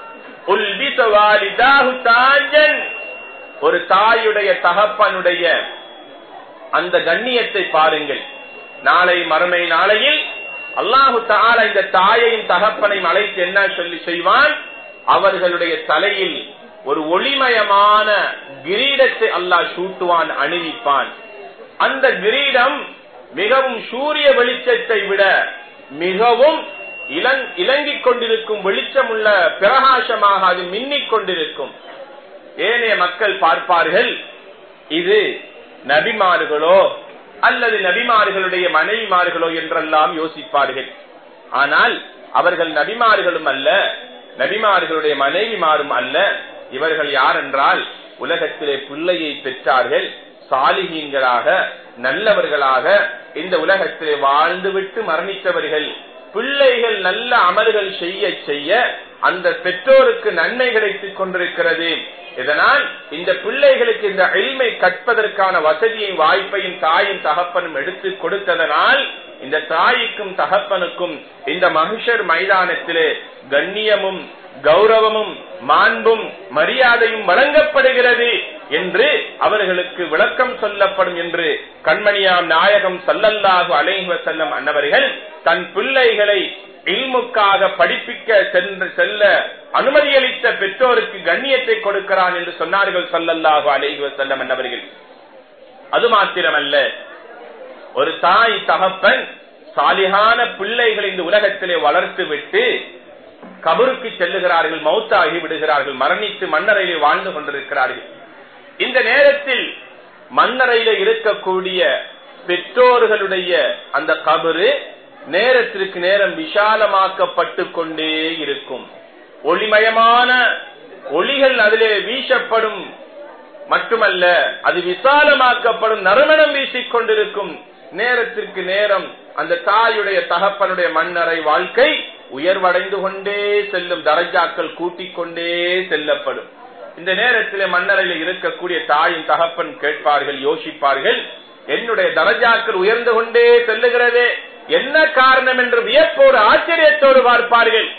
ஒரு தாயுடைய தகப்பனுடைய அந்த கண்ணியத்தை பாருங்கள் நாளை மறுமை நாளையில் அல்லாஹு தால இந்த தாயையும் தகப்பனையும் அழைத்து என்ன சொல்லி செய்வான் அவர்களுடைய தலையில் ஒரு ஒளிமயமான கிரீடத்தை அல்லாஹ் சூட்டுவான் அணிவிப்பான் அந்த கிரீடம் மிகவும் சூரிய வெளிச்சத்தை விட மிகவும் இலங்கிக் கொண்டிருக்கும் வெளிச்சமுள்ள பிரகாசமாக அது மின்னிக் கொண்டிருக்கும் ஏனைய மக்கள் பார்ப்பார்கள் இது நபிமார்களோ அல்லது நபிமார்களுடைய மனைவிமார்களோ என்றெல்லாம் யோசிப்பார்கள் ஆனால் அவர்கள் நபிமார்களும் அல்ல நபிமார்களுடைய மனைவிமாரும் அல்ல இவர்கள் யார் என்றால் உலகத்திலே பிள்ளையை பெற்றார்கள் சாலிகீன்களாக நல்லவர்களாக இந்த உலகத்திலே வாழ்ந்துவிட்டு மரணித்தவர்கள் பிள்ளைகள் நல்ல அமல்கள் செய்ய செய்ய அந்த பெற்றோருக்கு நன்மை கிடைத்துக் கொண்டிருக்கிறது இதனால் இந்த பிள்ளைகளுக்கு இந்த எளிமை கற்பதற்கான வசதியும் வாய்ப்பையும் தாயும் தகப்பனும் எடுத்து கொடுத்ததனால் இந்த தாய்க்கும் தகப்பனுக்கும் இந்த மகிஷர் மைதானத்திலே கண்ணியமும் கௌரவமும் மாண்பும் மரியாதையும் வழங்கப்படுகிறது என்று அவர்களுக்கு விளக்கம் சொல்லப்படும் என்று கண்மணியாம் நாயகம் சல்லல்லாஹு அலைஹி வசல்லம் அன்னவர்கள் தன் பிள்ளைகளை இல்முக்காக படிப்பிக்க சென்று செல்ல அனுமதி அளித்த பெற்றோருக்கு கண்ணியத்தை கொடுக்கிறான் என்று சொன்னார்கள் சல்லல்லாஹு அலைஹி வசல்லம் என்னவர்கள் அது மாத்திரமல்ல ஒரு தாய் தகப்பன் சாலிகான பிள்ளைகள் இந்த உலகத்திலே வளர்த்து விட்டு கபருக்கு செல்லுகிறார்கள் மௌத்தாகி விடுகிறார்கள் மரணித்து மன்னரையில் வாழ்ந்து கொண்டிருக்கிறார்கள் இந்த நேரத்தில் மண்ணறையில இருக்கக்கூடிய பெற்றோர்களுடைய அந்த கபரு நேரத்திற்கு நேரம் விஷாலமாக்கப்பட்டு கொண்டே இருக்கும் ஒளிமயமான ஒளிகள் அதிலே வீசப்படும் மட்டுமல்ல அது விசாலமாக்கப்படும் நறுமணம் வீசிக் கொண்டிருக்கும் நேரத்திற்கு நேரம் அந்த தாயுடைய தகப்பனுடைய மண்ணறை வாழ்க்கை உயர்வடைந்து கொண்டே செல்லும் தரஜாக்கள் கூட்டிக் கொண்டே செல்லப்படும் இந்த நேரத்தில் மண்ணறையில் இருக்கக்கூடிய தாயின் தகப்பன் கேட்பார்கள் யோசிப்பார்கள் என்னுடைய தரஜாக்கள் உயர்ந்து கொண்டே செல்லுகிறதே என்ன காரணம் என்று வியப்போடு ஆச்சரியத்தோடு பார்ப்பார்கள்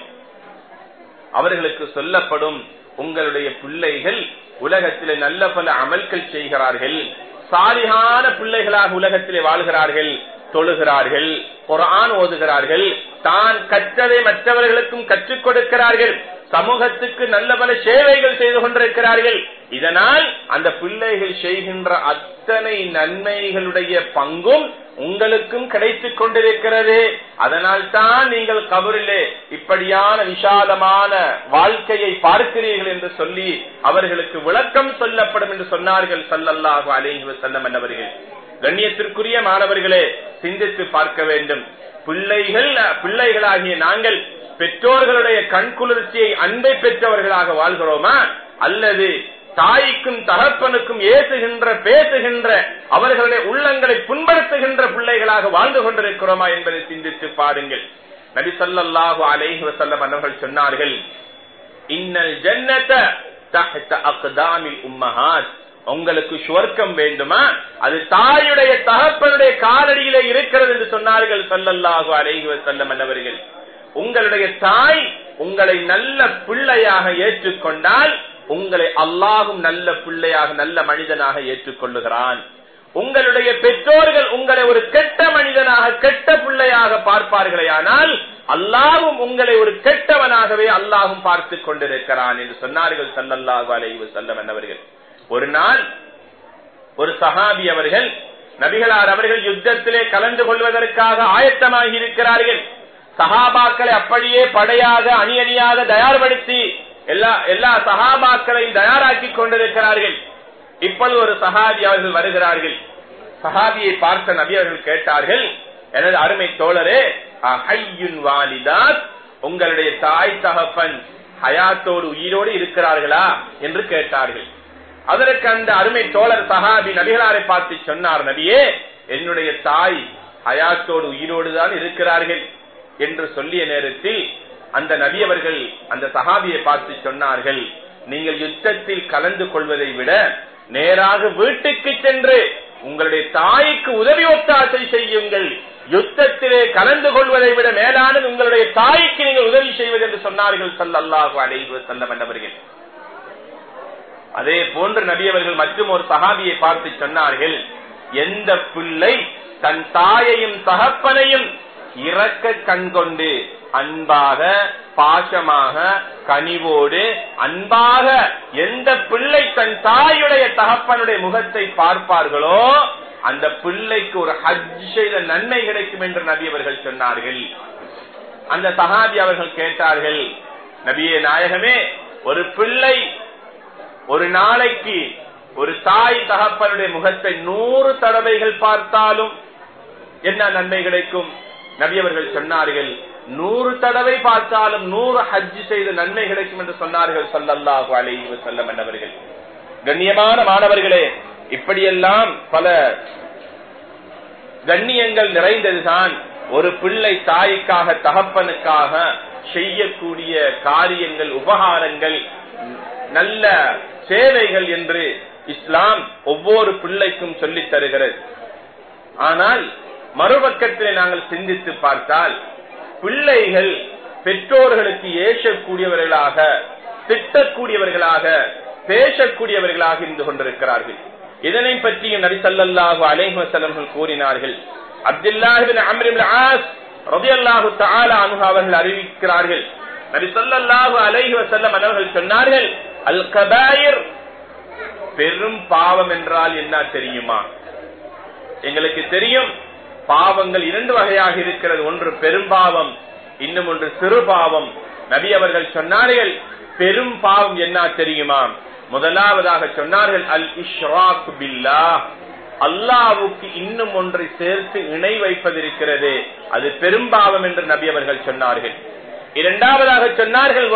அவர்களுக்கு சொல்லப்படும் உங்களுடைய பிள்ளைகள் உலகத்திலே நல்ல பல அமல்கள் செய்கிறார்கள் சாலிகான பிள்ளைகளாக உலகத்திலே வாழ்கிறார்கள் தொழுகிறார்கள் குரான் ஓதுகிறார்கள் தான் கற்றதை மற்றவர்களுக்கும் கற்றுக் கொடுக்கிறார்கள் சமூகத்துக்கு நல்ல பல சேவைகள் செய்து கொண்டிருக்கிறார்கள் இதனால் அந்த பிள்ளைகள் செய்கின்ற அத்தனை நன்மைகளுடைய பங்கும் உங்களுக்கும் கிடைத்துக் கொண்டிருக்கிறது அதனால் தான் நீங்கள் கபரிலே இப்படியான விசாலமான வாழ்க்கையை பார்க்கிறீர்கள் என்று சொல்லி அவர்களுக்கு விளக்கம் சொல்லப்படும் என்று சொன்னார்கள் சல்லல்லாஹு அலைஹி செல்லம் என்னவர்கள் கண்ணியத்திற்குரிய மாணவர்களே சிந்தித்து பார்க்க வேண்டும் பிள்ளைகள் பிள்ளைகளாகிய நாங்கள் பெற்றோர்களுடைய கண்குளிர்ச்சியை அன்பை பெற்றவர்களாக வாழ்கிறோமா அல்லது தாய்க்கும் தகப்பனுக்கும் ஏசுகின்ற பேசுகின்ற அவர்களுடைய உள்ளங்களை புண்படுத்துகின்ற பிள்ளைகளாக வாழ்ந்து கொண்டிருக்கிறோமா என்பதை சிந்தித்து பாருங்கள் நபி சொல்லாஹு அலைஹி வசல்லம் அவர்கள் சொன்னார்கள் இன்னல் ஜன்னத தஹ்த அக்தாமில் உம்மஹாத் உங்களுக்கு சுவர்க்கம் வேண்டுமா அது தாயுடைய தகப்பனுடைய காலடியிலே இருக்கிறது என்று சொன்னார்கள் சொல்லல்லாஹு அலைஹி வசல்லம் அல்லவர்கள் உங்களுடைய தாய் உங்களை நல்ல பிள்ளையாக ஏற்றுக்கொண்டால் உங்களை அல்லாஹும் நல்ல பிள்ளையாக நல்ல மனிதனாக ஏற்றுக்கொள்ளுகிறான் உங்களுடைய பெற்றோர்கள் உங்களை ஒரு கெட்ட மனிதனாக கெட்ட பிள்ளையாக பார்ப்பார்களே ஆனால் அல்லாஹும் உங்களை ஒரு கெட்டவனாகவே அல்லாஹும் பார்த்து கொண்டிருக்கிறான் என்று சொன்னார்கள் சல்லல்லாஹு அலைஹி வஸல்லம் என்னவர்கள் ஒரு நாள் ஒரு சஹாபி அவர்கள் நபிகளார் அவர்கள் யுத்தத்திலே கலந்து கொள்வதற்காக ஆயத்தமாகி இருக்கிறார்கள் சஹாபாக்களை அப்படியே படையாக அணி அணியாக தயார்படுத்தி எல்லா எல்லா சஹாபாக்களையும் தயாராக்கி கொண்டிருக்கிறார்கள் இப்பொழுது ஒரு சஹாபி அவர்கள் வருகிறார்கள் சஹாபியை பார்த்த நபி அவர்கள் கேட்டார்கள் எனது அருமை தோழரே அஹையுன் வாலிதாத் உங்களுடைய தாய் தகப்பன் ஹயாத்தோடு உயிரோடு இருக்கிறார்களா என்று கேட்டார்கள் அதற்கு அந்த அருமை தோழர் சஹாபி நபிகளாரை பார்த்து சொன்னார் நபியே என்னுடைய தாய் ஹயாத்தோடு உயிரோடு தான் இருக்கிறார்கள் என்று சொல்லிய நேரத்தில் அந்த நபி அவர்கள் அந்த சஹாபியை பார்த்து சொன்னார்கள் நீங்கள் யுத்தத்தில் கலந்து கொள்வதை விட நேராக வீட்டுக்கு சென்று உங்களுடைய தாய்க்கு உதவி ஒத்தாசை செய்யுங்கள் யுத்தத்திலே கலந்து கொள்வதை விட மேலானது உங்களுடைய தாய்க்கு நீங்கள் உதவி செய்வது என்று சொன்னார்கள் சல்லல்லாஹு அலைஹி வஸல்லம் என்றவர்கள் அதே போன்று நபி அவர்கள் மற்றும் ஒரு சஹாபியை பார்த்து சொன்னார்கள் எந்த பிள்ளை தன் தாயையும் தகப்பனையும் இறக்க கண்கொண்டு அன்பாக பாசமாக கனிவோடு அன்பாக எந்த பிள்ளை தன் தாயுடைய தகப்பனுடைய முகத்தை பார்ப்பார்களோ அந்த பிள்ளைக்கு ஒரு ஹஜ் செய்த நன்மை கிடைக்கும் என்று நபி அவர்கள் சொன்னார்கள் அந்த சஹாபி அவர்கள் கேட்டார்கள் நபியே நாயகமே ஒரு பிள்ளை ஒரு நாளைக்கு ஒரு தாய் தகப்பனுடைய முகத்தை நூறு தடவைகள் பார்த்தாலும் என்ன நன்மை கிடைக்கும் நபி அவர்கள் சொன்னார்கள் நூறு தடவை பார்த்தாலும் நூறு ஹஜ் செய்த நன்மை கிடைக்கும் என்று சொன்னார்கள் சல்லல்லாஹு அலைஹி வஸல்லம் என்றவர்கள் கண்ணியமான மாணவர்களே இப்படியெல்லாம் பல கண்ணியங்கள் நிறைந்ததுதான் ஒரு பிள்ளை தாய்க்காக தகப்பனுக்காக செய்யக்கூடிய காரியங்கள் உபகாரங்கள் நல்ல சேவைகள் என்று இஸ்லாம் ஒவ்வொரு பிள்ளைக்கும் சொல்லித் தருகிறது ஆனால் மறுபக்கத்திலே நாங்கள் சிந்தித்து பார்த்தால் பிள்ளைகள் பெற்றோர்களுக்கு ஏசக்கூடியவர்களாக திட்டக்கூடியவர்களாக பேசக்கூடியவர்களாக இருந்து கொண்டிருக்கிறார்கள் இதனை பற்றியும் நரிசல்லாஹு அலைஹசலம்கள் கூறினார்கள் அப்துல்லாஹிபின் அம்ரிபின் ஆஸ் ரதியல்லாஹு தஆலா அன்ஹு அவர்கள் அறிவிக்கிறார்கள் நபி ஸல்லல்லாஹு அலைஹி வஸல்லம் அவர்கள் சொன்னார்கள் அல் கபாயிர் பெரும் பாவம் என்றால் என்ன தெரியுமா எங்களுக்கு தெரியும் பாவங்கள் இரண்டு வகையாக இருக்கிறது ஒன்று பெரும்பாவம் இன்னும் ஒன்று சிறு பாவம் நபி அவர்கள் சொன்னார்கள் பெரும் பாவம் என்ன தெரியுமா முதலாவதாக சொன்னார்கள் அல் இஷ்ராக் பில்லா அல்லாவுக்கு இன்னும் ஒன்றை சேர்த்து இணை வைப்பதிருக்கிறது அது பெரும்பாவம் என்று நபி அவர்கள் சொன்னார்கள் இரண்டாவதாக சொன்னார்கள்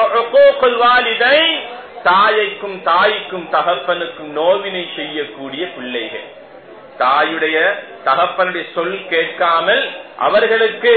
தாயைக்கும் தாய்க்கும் தகப்பனுக்கும் நோவினை செய்யக்கூடிய பிள்ளைகள் தாயுடைய தகப்பனுடைய சொல் கேட்காமல் அவர்களுக்கு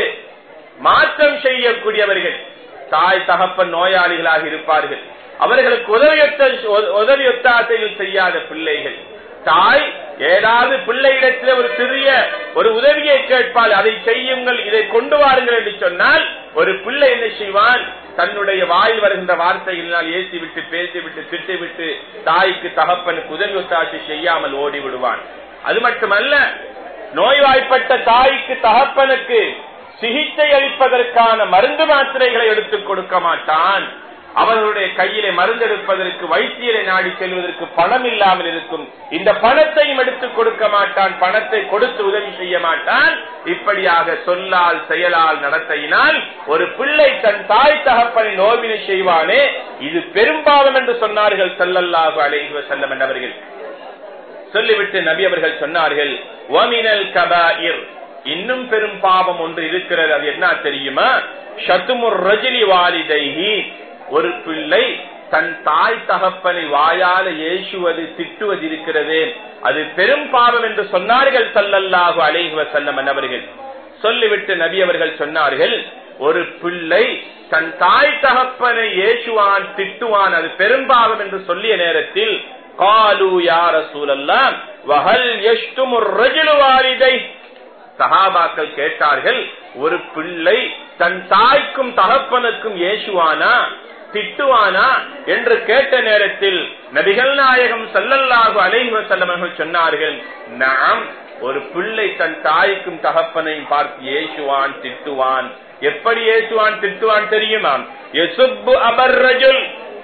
மாற்றம் செய்யக்கூடியவர்கள் தாய் தகப்பன் நோயாளிகளாக இருப்பார்கள் அவர்களுக்கு உதவியொத்த உதவியொத்தாசைகள் செய்யாத பிள்ளைகள் தாய் ஏதாவது பிள்ளையிடத்தில் ஒரு சிறிய ஒரு உதவியை கேட்பால் அதை செய்யுங்கள் இதை கொண்டு வாருங்கள் என்று சொன்னால் ஒரு பிள்ளை என்ன செய்வான் தன்னுடைய வாயில் வருகின்ற வார்த்தைகளினால் ஏசி விட்டு பேசிவிட்டு திட்டிவிட்டு தாய்க்கு தகப்பனுக்கு உதவி ஒத்தாட்சி செய்யாமல் ஓடி விடுவான் அது மட்டுமல்ல நோய்வாய்ப்பட்ட தாய்க்கு தகப்பனுக்கு சிகிச்சை அளிப்பதற்கான மருந்து மாத்திரைகளை எடுத்துக் கொடுக்க மாட்டான் அவர்களுடைய கையிலே மருந்தெடுப்பதற்கு வைத்தியரை நாடி செல்வதற்கு பணம் இல்லாமல் இருக்கும் இந்த பணத்தையும் எடுத்துக் கொடுக்க மாட்டான் பணத்தை கொடுத்து உதவி செய்ய மாட்டான் இப்படியாக சொல்லால் செயலால் நடத்தையினால் ஒரு பிள்ளை தன் தாய் தகப்பனை நோவினை செய்வானே இது பெரும்பாவம் என்று சொன்னார்கள் செல்லல்லாக அலைவ செல்லம் என்றவர்கள் சொல்லிவிட்டு நபி அவர்கள் சொன்னார்கள் ஒமினல் கபாயிர் இன்னும் பெரும் பாவம் ஒன்று இருக்கிறது அது என்ன தெரியுமா ஷத்துமுர் ரஜினி வாலிதைஹி ஒரு பிள்ளை தன் தாய் தகப்பனை வாயால ஏசுவது திட்டுவது இருக்கிறது அது பெரும் பாவம் என்று சொன்னார்கள் சல்லல்லாஹு அலைஹுவ செல்லம் அவர்கள் சொல்லிவிட்டு நபி அவர்கள் சொன்னார்கள் ஒரு பிள்ளை தன் தாய் தகப்பனை ஏசுவான் திட்டுவான் அது பெரும்பாவம் என்று சொல்லிய நேரத்தில் காலு யார சூழல்லாம் வகல் எஷ்டுமுர் ரஜிலு வாலிதை சகாபாக்கள் கேட்டார்கள் ஒரு பிள்ளை தன் தாய்க்கும் தகப்பனுக்கும் ஏசுவானா திட்டுவானா என்று கேட்ட நேரத்தில் நபிகள் நாயகம் சல்லல்லாஹு அலைஹி செல்லமர்கள் சொன்னார்கள் நாம் ஒரு பிள்ளை தன் தாய்க்கும் தகப்பனையும் பார்த்து ஏசுவான் திட்டுவான் எப்படி ஏசுவான் திட்டுவான் தெரியுமா எசுப்பு அபர்ரஜுல்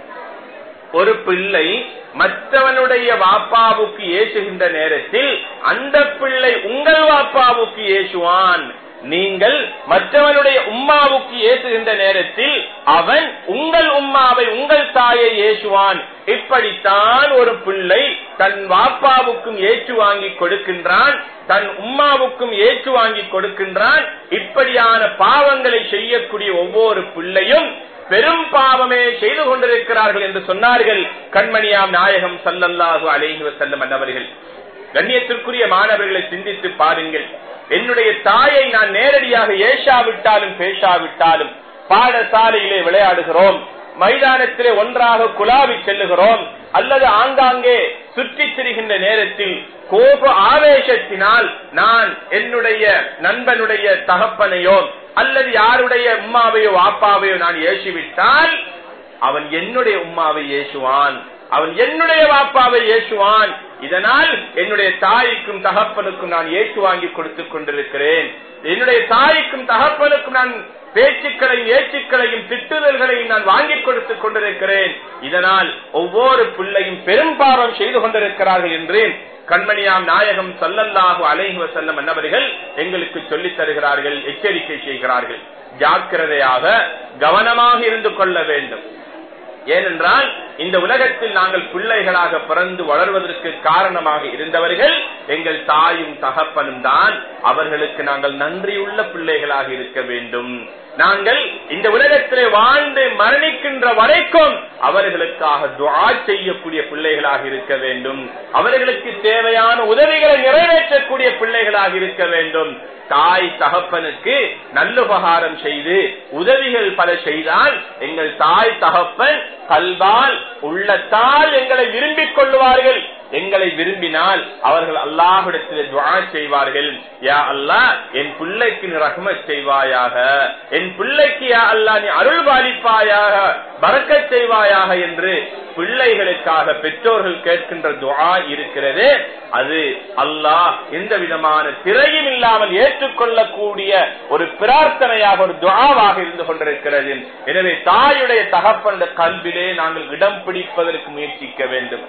ஒரு பிள்ளை மற்றவனுடைய வாப்பாவுக்கு ஏசுகின்ற நேரத்தில் அந்த பிள்ளை உங்கள் வாப்பாவுக்கு ஏசுவான் நீங்கள் மற்றவனுடைய உம்மாவுக்கு ஏசுகின்ற நேரத்தில் அவன் உங்கள் உம்மாவை உங்கள் தாயை ஏசுவான் இப்படித்தான் ஒரு பிள்ளை தன் வாப்பாவுக்கும் ஏற்று வாங்கி கொடுக்கின்றான் தன் உம்மாவுக்கும் ஏற்று வாங்கி கொடுக்கின்றான் இப்படியான பாவங்களை செய்யக்கூடிய ஒவ்வொரு பிள்ளையும் பெரும் பாவமே செய்து கொண்டிருக்கிறார்கள் என்று சொன்னார்கள் கண்மணியாம் நாயகம் சல்லல்லாஹு அலேஹி வசல்லம் அவர்கள் கண்ணியத்திற்குரிய மாணவர்களை சிந்தித்து பாருங்கள் என்னுடைய தாயை நான் நேரடியாக ஏஷாவிட்டாலும் பேஷாவிட்டாலும் பாடசாலையிலே விளையாடுகிறோம் மைதானத்திலே ஒன்றாக குலாவி செல்லுகிறோம் அல்லது ஆங்காங்கே சுற்றி திரிகின்ற நேரத்தில் கோப ஆவேசத்தினால் நான் என்னுடைய நண்பனுடைய தகப்பனையோ அல்லது யாருடைய உம்மாவையோ வாப்பாவையோ நான் ஏசிவிட்டால் அவன் என்னுடைய உம்மாவை ஏசுவான் அவன் என்னுடைய வாப்பாவை ஏசுவான் இதனால் என்னுடைய தாய்க்கும் தகப்பனுக்கும் நான் ஏற்று வாங்கி கொடுத்துக் கொண்டிருக்கிறேன் என்னுடைய தாய்க்கும் தகப்பனுக்கும் நான் பேச்சுக்களையும் ஏச்சுக்களையும் திட்டுதல்களையும் நான் வாங்கி கொடுத்துக் கொண்டிருக்கிறேன் இதனால் ஒவ்வொரு பிள்ளையும் பெரும்பாரம் செய்து கொண்டிருக்கிறார்கள் என்று கண்மணியாம் நாயகம் சல்லல்லாஹு அலைஹி வசல்லம் என்னவர்கள் எங்களுக்கு சொல்லித் தருகிறார்கள் எச்சரிக்கை செய்கிறார்கள் ஜாக்கிரதையாக கவனமாக இருந்து கொள்ள வேண்டும் ஏனென்றால் இந்த உலகத்தில் நாங்கள் பிள்ளைகளாக பிறந்து வளர்வதற்கு காரணமாக இருந்தவர்கள் எங்கள் தாயும் தகப்பனும் தான் அவர்களுக்கு நாங்கள் நன்றியுள்ள பிள்ளைகளாக இருக்க வேண்டும் நாங்கள் இந்த உலகத்திலே வாழ்ந்து மரணிக்கின்ற வரைக்கும் அவர்களுக்காக துவா செய்யக்கூடிய பிள்ளைகளாக இருக்க வேண்டும் அவர்களுக்கு தேவையான உதவிகளை நிறைவேற்றக்கூடிய பிள்ளைகளாக இருக்க வேண்டும் தாய் தகப்பனுக்கு நல்லுபகாரம் செய்து உதவிகள் பல செய்தால் எங்கள் தாய் தகப்பன் கல்வால் உள்ளத்தால் எங்களை விரும்பிக் கொள்வார்கள் எங்களை விரும்பினால் அவர்கள் அல்லாஹிடத்தில் துவா செய்வார்கள் யா அல்லா என் பிள்ளைக்கு நீ ரஹ்மத் செய்வாயாக என் பிள்ளைக்கு யா அல்லா நீ அருள் பாலிப்பாயாக பறக்க செய்வாயாக என்று பிள்ளைகளுக்காக பெற்றோர்கள் கேட்கின்ற துவா இருக்கிறது அது அல்லாஹ் எந்த விதமான திரையும் இல்லாமல் ஏற்றுக்கொள்ளக்கூடிய ஒரு பிரார்த்தனையாக ஒரு துவாவாக இருந்து கொண்டிருக்கிறது எனவே தாயுடைய தகப்பனுடைய கல்விலே நாங்கள் இடம் பிடிப்பதற்கு முயற்சிக்க வேண்டும்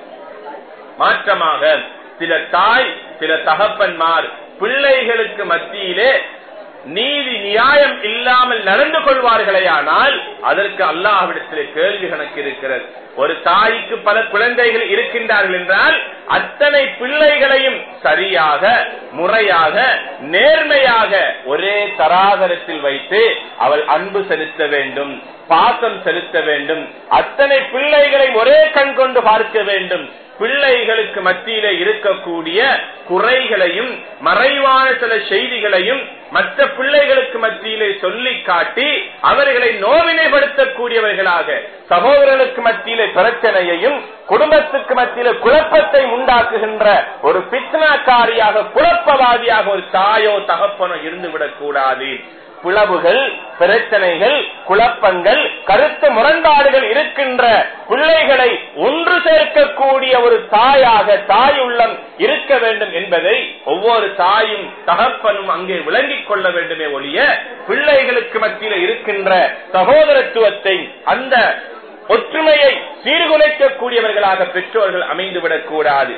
மாற்றமாக சில தாய் சில தகப்பன்மார் பிள்ளைகளுக்கு மத்தியிலே நீதி நியாயம் இல்லாமல் நடந்து கொள்வார்களேயானால் அதற்கு அல்லாஹ்விடத்திலே கேள்வி கணக்கு இருக்கிறது ஒரு தாய்க்கு பல குழந்தைகள் இருக்கின்றார்கள் என்றால் அத்தனை பிள்ளைகளையும் சரியாக முறையாக நேர்மையாக ஒரே தராதரத்தில் வைத்து அவள் அன்பு செலுத்த வேண்டும் பாசம் செலுத்த வேண்டும் அத்தனை பிள்ளைகளை ஒரே கண் கொண்டு பார்க்க வேண்டும் பிள்ளைகளுக்கு மத்தியில இருக்கக்கூடிய குறைகளையும் மறைவான சில செய்திகளையும் மற்ற பிள்ளைகளுக்கு மத்தியிலே சொல்லி காட்டி அவர்களை நோவினைப்படுத்தக்கூடியவர்களாக சகோதரர்களுக்கு மத்தியிலே பிரச்சனையையும் குடும்பத்துக்கு மத்தியில குழப்பத்தை உண்டாக்குகின்ற ஒரு பித்னாக்காரியாக குழப்பவாதியாக ஒரு தாயோ தகப்பனோ இருந்துவிடக் கூடாது பிளவுகள் பிரச்சனைகள் குழப்பங்கள் கருத்து முரண்பாடுகள் இருக்கின்ற பிள்ளைகளை ஒன்று சேர்க்கக்கூடிய ஒரு தாயாக தாய் உள்ளம் இருக்க வேண்டும் என்பதை ஒவ்வொரு தாயும் தகப்பனும் அங்கே விளங்கிக் கொள்ள வேண்டுமே ஒழிய பிள்ளைகளுக்கு மத்தியில் இருக்கின்ற சகோதரத்துவத்தை அந்த ஒற்றுமையை சீர்குலைக்கக்கூடியவர்களாக பெற்றோர்கள் அமைந்துவிடக் கூடாது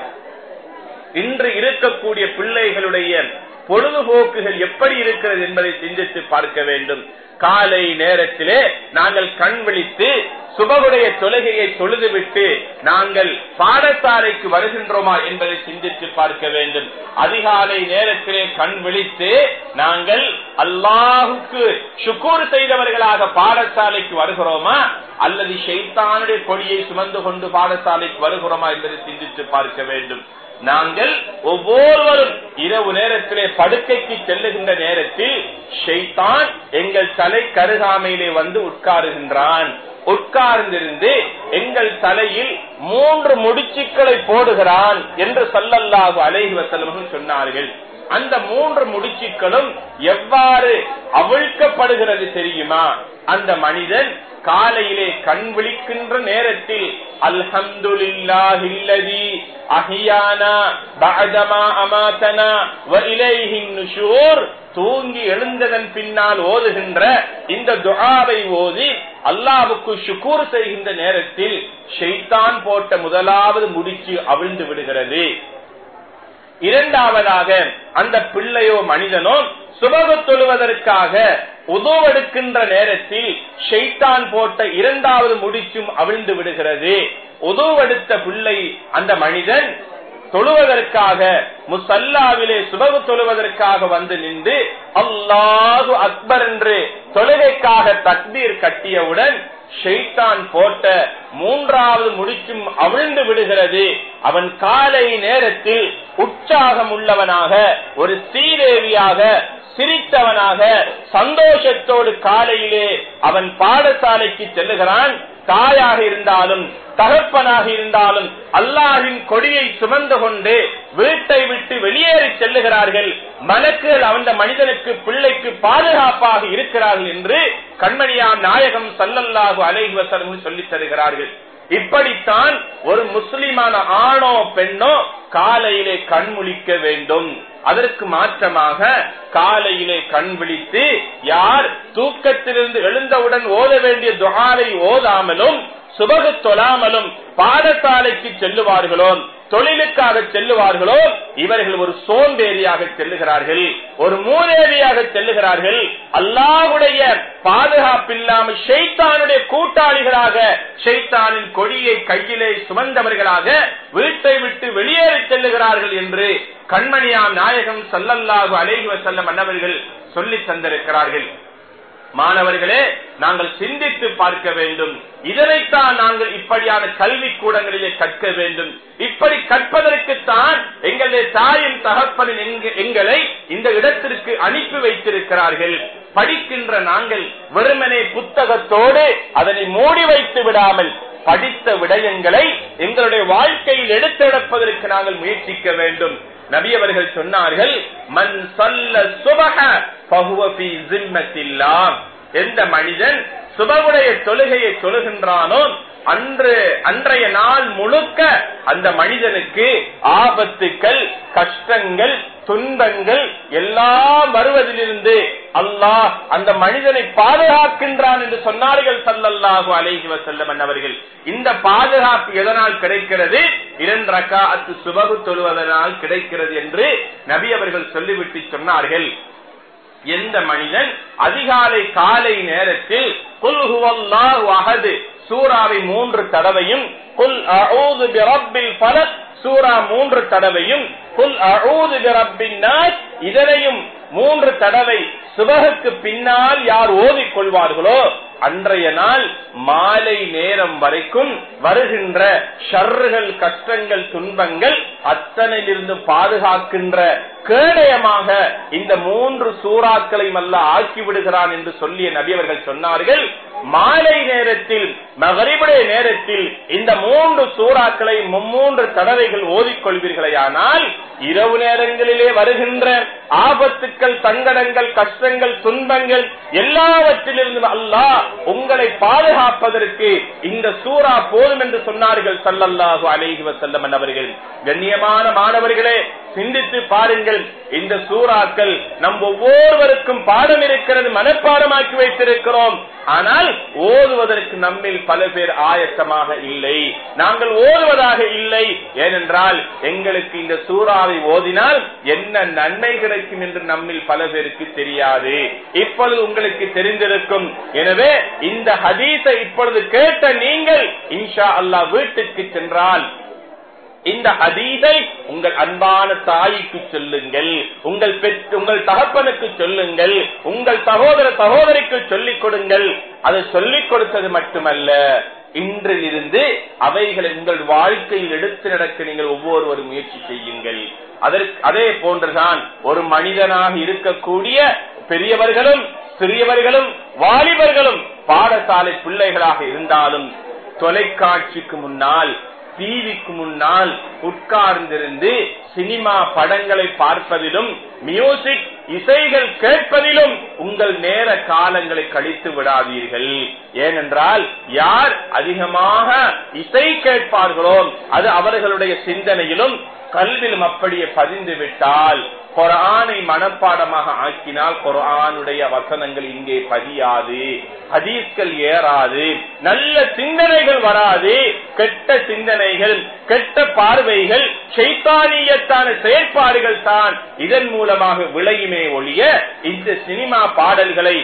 இன்று இருக்கக்கூடிய பிள்ளைகளுடைய பொழுதுபோக்குகள் எப்படி இருக்கிறது என்பதை சிந்தித்து பார்க்க வேண்டும் காலை நேரத்திலே நாங்கள் கண் விழித்து சுபகுடைய தொழுகையை தொழுதுவிட்டு நாங்கள் பாடசாலைக்கு வருகின்றோமா என்பதை சிந்தித்து பார்க்க வேண்டும் அதிகாலை நேரத்திலே கண் விழித்து நாங்கள் அல்லாஹுக்கு சுக்கூர் செய்தவர்களாக பாடசாலைக்கு வருகிறோமா அல்லது ஷைத்தானுடைய கொடியை சுமந்து கொண்டு பாடசாலைக்கு வருகிறோமா என்பதை சிந்தித்து பார்க்க வேண்டும் நாங்கள் ஒவ்வொருவரும் இரவு நேரத்திலே படுக்கைக்கு செல்லுகின்ற நேரத்தில் ஷைத்தான் எங்கள் தலை கருகாமையிலே வந்து உட்காருகின்றான் உட்கார்ந்திருந்து எங்கள் தலையில் மூன்று முடிச்சுக்களை போடுகிறான் என்று சொல்லல்லாஹு அலைஹி வசல்லம் சொன்னார்கள் அந்த மூன்று முடிச்சுக்களும் எவ்வாறு அவிழ்க்கப்படுகிறது தெரியுமா அந்த மனிதன் காலையிலே கண் விழிக்கின்ற நேரத்தில் அல்ஹம்துலில்லாஹில்லதி அஹியானா பஅதமா அமாதனா வ இலைஹின் நுஷூர் தூங்கி எழுந்ததன் பின்னால் ஓதுகின்ற இந்த துஆவை ஓதி அல்லாவுக்கு சுக்கூர் செய்கின்ற நேரத்தில் ஷைத்தான் போட்ட முதலாவது முடிச்சு அவிழ்ந்து விடுகிறது இரண்டாவதாக அந்த பிள்ளையோ மனிதனோ சுபகு தொழுவதற்காக உதவெடுக்கின்ற நேரத்தில் ஷைத்தான் போட்ட இரண்டாவது முடிச்சும் அவிழ்ந்து விடுகிறது உதவெடுத்த பிள்ளை அந்த மனிதன் தொழுவதற்காக முசல்லாவிலே சுபகு தொழுவதற்காக வந்து நின்று அல்லாஹு அக்பர் என்று தொழுகைக்காக தக்பீர் கட்டியவுடன் ஷெய்தான் போட்ட மூன்றாவது முடிச்சும் அவிழ்ந்து விடுகிறது அவன் காலை நேரத்தில் உற்சாகம் உள்ளவனாக ஒரு ஸ்ரீதேவியாக சிரித்தவனாக சந்தோஷத்தோடு காலையிலே அவன் பாடசாலைக்கு செல்லுகிறான் தாயாக இருந்தாலும் தகப்பனாக இருந்தாலும் அல்லாஹின் கொடியை சுமந்து கொண்டு வீட்டை விட்டு வெளியேறி செல்லுகிறார்கள் மலக்குகள் அந்த மனிதனுக்கு பிள்ளைக்கு பாதுகாப்பாக இருக்கிறார்கள் என்று கண்மணியாம் நாயகம் சல்லல்லாஹு அலைஹி வசலம் சொல்லித் தருகிறார்கள் இப்படித்தான் ஒரு முஸ்லிமான ஆணோ பெண்ணோ காலையிலே கண் முழிக்க வேண்டும் அதற்கு மாற்றமாக காலையிலே கண் விழித்து யார் தூக்கத்திலிருந்து எழுந்தவுடன் ஓத வேண்டிய துகாலை ஓதாமலும் சுபகு தொழாமலும் பாடசாலைக்கு செல்லுவார்களோ தொழிலுக்காக செல்லுவார்களோ இவர்கள் ஒரு சோம்பேறியாக செல்லுகிறார்கள் ஒரு மூதேவியாக செல்லுகிறார்கள் அல்லாஹுடைய பாதுகாப்பில்லாமல் ஷெய்தானுடைய கூட்டாளிகளாக ஷெய்தானின் கொடியை கையிலே சுமந்தவர்களாக வீட்டை விட்டு வெளியேறி செல்லுகிறார்கள் என்று கண்மணியாம் நாயகம் சல்லல்லாஹு அலேஹி வசல்லம் அன்னவர்கள் சொல்லி தந்திருக்கிறார்கள் மாணவர்களே நாங்கள் சிந்தித்து பார்க்க வேண்டும் இதனைத்தான் நாங்கள் இப்படியான கல்வி கூடங்களிலே கற்க வேண்டும் இப்படி கற்பதற்குத்தான் எங்களுடைய தாயின் தகப்பனின் எங்களை இந்த இடத்திற்கு அனுப்பி வைத்திருக்கிறார்கள் படிக்கின்ற நாங்கள் வெறுமனே புத்தகத்தோடு அதனை மூடி வைத்து விடாமல் படித்த விடயங்களை எங்களுடைய வாழ்க்கையில் எடுத்தெடுப்பதற்கு நாங்கள் முயற்சிக்க வேண்டும் நபி அவர்கள் சொன்னார்கள் மண் சொல்ல சுபக பகுவபி ஜிம்மத்தில்லாம் எந்த மனிதன் சுபவுடைய தொழுகையை தொழுகின்றானோ அன்று அன்றைய நாள் முழுக்க அந்த மனிதனுக்கு ஆபத்துக்கள் கஷ்டங்கள் துன்பங்கள் எல்லாம் வருவதிலிருந்து அல்லாஹ் அந்த மனிதனை பாதுகாக்கின்றான் என்று சொன்னார்கள் சல்லல்லாஹு அலைஹி வசல்லம் அவர்கள் இந்த பாதுகாப்பு எதனால் கிடைக்கிறது இரண்டு ரக்காத்து சுபகு தொழுவதனால் கிடைக்கிறது என்று நபி அவர்கள் சொல்லிவிட்டு சொன்னார்கள் எந்த மனிதன் அதிகாலை காலை நேரத்தில் குல் ஹுவல்லாஹு அஹது சூராவை மூன்று தடவையும் குல் அஊது பிரப்பில் ஃபலக் சூரா மூன்று தடவையும் குல் அஊது பிரப்பின் நாஸ் இதனையும் மூன்று தடவை சுபகுக்கு பின்னால் யார் ஓதிக் கொள்வார்களோ அன்றைய நாள் மாலை நேரம் வரைக்கும் வருகின்ற ஷர்றுகள் கஷ்டங்கள் துன்பங்கள் அத்தனையிலிருந்து பாதுகாக்கின்ற கேடயமாக இந்த மூன்று சூறாக்களையும் அல்ல ஆக்கி விடுகிறான் என்று சொல்லிய நபியவர்கள் சொன்னார்கள் மாலை நேரத்தில் மகரிபுடைய நேரத்தில் இந்த மூன்று சூறாக்களை மும்மூன்று தடவைகள் ஓதிக்கொள்வீர்களேயானால் இரவு நேரங்களிலே வருகின்ற ஆபத்துக்கள் சங்கடங்கள் கஷ்டங்கள் துன்பங்கள் எல்லாவற்றிலிருந்து அல்லாஹ் உங்களை பாதுகாப்பதற்கு இந்த சூறா போதும் என்று சொன்னார்கள் சல்லல்லாஹு அலைஹி வசல்லம் அவர்கள் கண்ணியமான மாணவர்களே சிந்தித்து பாருங்கள் இந்த சூறாக்கள் நம் ஒவ்வொருவருக்கும் பாடம் இருக்கிறது மனப்பாடமாக்கி வைத்திருக்கிறோம் ஆனால் ஓதுவதற்கு நம்மில் பல பேர் ஆயத்தமாக இல்லை நாங்கள் ஓதுவதாக இல்லை ஏனென்றால் எங்களுக்கு இந்த சூறாவை ஓதினால் என்ன நன்மை கிடைக்கும் என்று நம்மில் பல பேருக்கு தெரியாது இப்பொழுது உங்களுக்கு தெரிந்திருக்கும் எனவே இந்த ஹதீஸை இப்பொழுது கேட்ட நீங்கள் இன்ஷா அல்லாஹ் வீட்டுக்கு சென்றால் இந்த ஹதீஸை உங்கள் அன்பான தாய்க்கு சொல்லுங்கள் உங்கள் பெற்று உங்கள் தகப்பனுக்கு சொல்லுங்கள் உங்கள் சகோதர சகோதரிக்கு சொல்லிக் கொடுங்கள் அதை சொல்லிக் கொடுத்தது மட்டுமல்ல இன்றிலிருந்து அவைகளை உங்கள் வாழ்க்கையில் எடுத்து நடக்க நீங்கள் ஒவ்வொருவரும் முயற்சி செய்யுங்கள் அதற்கு அதே போன்றுதான் ஒரு மனிதனாக இருக்கக்கூடிய பெரியவர்களும் சிறியவர்களும் வாலிபர்களும் பாடசாலை பிள்ளைகளாக இருந்தாலும் தொலைக்காட்சிக்கு முன்னால் டிவிக்கு முன்னால் உட்கார்ந்திருந்து சினிமா படங்களை பார்ப்பதிலும் மியூசிக் இசைகள் கேட்பதிலும் உங்கள் நேர காலங்களை கழித்து விடாதீர்கள் ஏனென்றால் யார் அதிகமாக இசை கேட்பார்களோ அது அவர்களுடைய சிந்தனையிலும் கல்விலும் அப்படியே பதிந்து விட்டால் குரானை மனப்பாடமாக ஆக்கினால் குரானுடைய வசனங்கள் இங்கே பதியாது ஹதீஸ்கள் ஏறாது நல்ல சிந்தனைகள் வராது கெட்ட சிந்தனைகள் கெட்ட பார்வைகள் சைத்தானியத்தான செயற்பாடுகள் தான் இதன் மூலமாக விளையுமே ஒழிய இந்த சினிமா பாடல்களை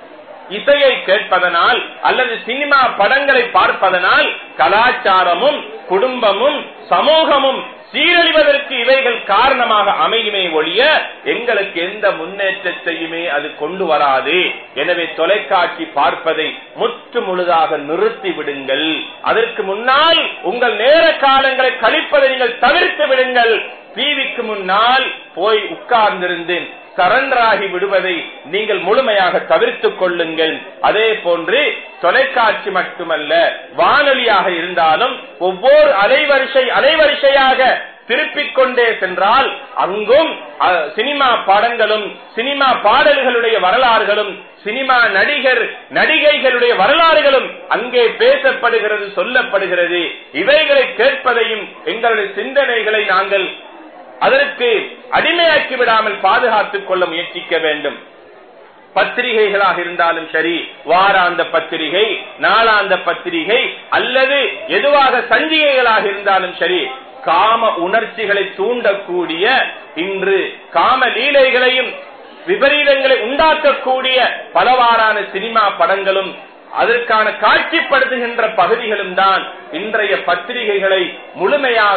இசையை கேட்பதனால் அல்லது சினிமா படங்களை பார்ப்பதனால் கலாச்சாரமும் குடும்பமும் சமூகமும் சீரழிவதற்கு இவைகள் காரணமாக அமையுமே ஒழிய எங்களுக்கு எந்த முன்னேற்றத்தையுமே அது கொண்டு வராது எனவே தொலைக்காட்சி பார்ப்பதை முற்று முழுதாக நிறுத்தி விடுங்கள் அதற்கு முன்னால் உங்கள் நேர காலங்களை கழிப்பதை நீங்கள் தவிர்த்து விடுங்கள் டிவிக்கு முன்னால் போய் உட்கார்ந்திருந்து சரண்டராகி விடுவதை நீங்கள் முழுமையாக தவிர்த்துக் கொள்ளுங்கள் அதே போன்று தொலைக்காட்சி மட்டுமல்ல வானொலியாக இருந்தாலும் ஒவ்வொரு அலைவரிசை அலைவரிசையாக திருப்பிக் கொண்டே சென்றால் அங்கும் சினிமா படங்களும் சினிமா பாடல்களுடைய வரலாறுகளும் சினிமா நடிகர் நடிகைகளுடைய வரலாறுகளும் அங்கே பேசப்படுகிறது சொல்லப்படுகிறது இவைகளை கேட்பதையும் எங்களுடைய சிந்தனைகளை நாங்கள் அதற்கு அடிமையாக்கி விடாமல் பாதுகாத்துக் கொள்ள முயற்சிக்க வேண்டும் பத்திரிகைகளாக இருந்தாலும் சரி வாராந்த பத்திரிகை நாளாந்த பத்திரிகை அல்லது எதுவாக சஞ்சிகைகளாக இருந்தாலும் சரி காம உணர்ச்சிகளை தூண்டக்கூடிய இன்று காம லீலைகளையும் விபரீதங்களை உண்டாக்கக்கூடிய பலவாறான சினிமா படங்களும் அதற்கான காட்சிப்படுத்துகின்ற பகுதிகளும் தான் இன்றைய பத்திரிகைகளை முழுமையாக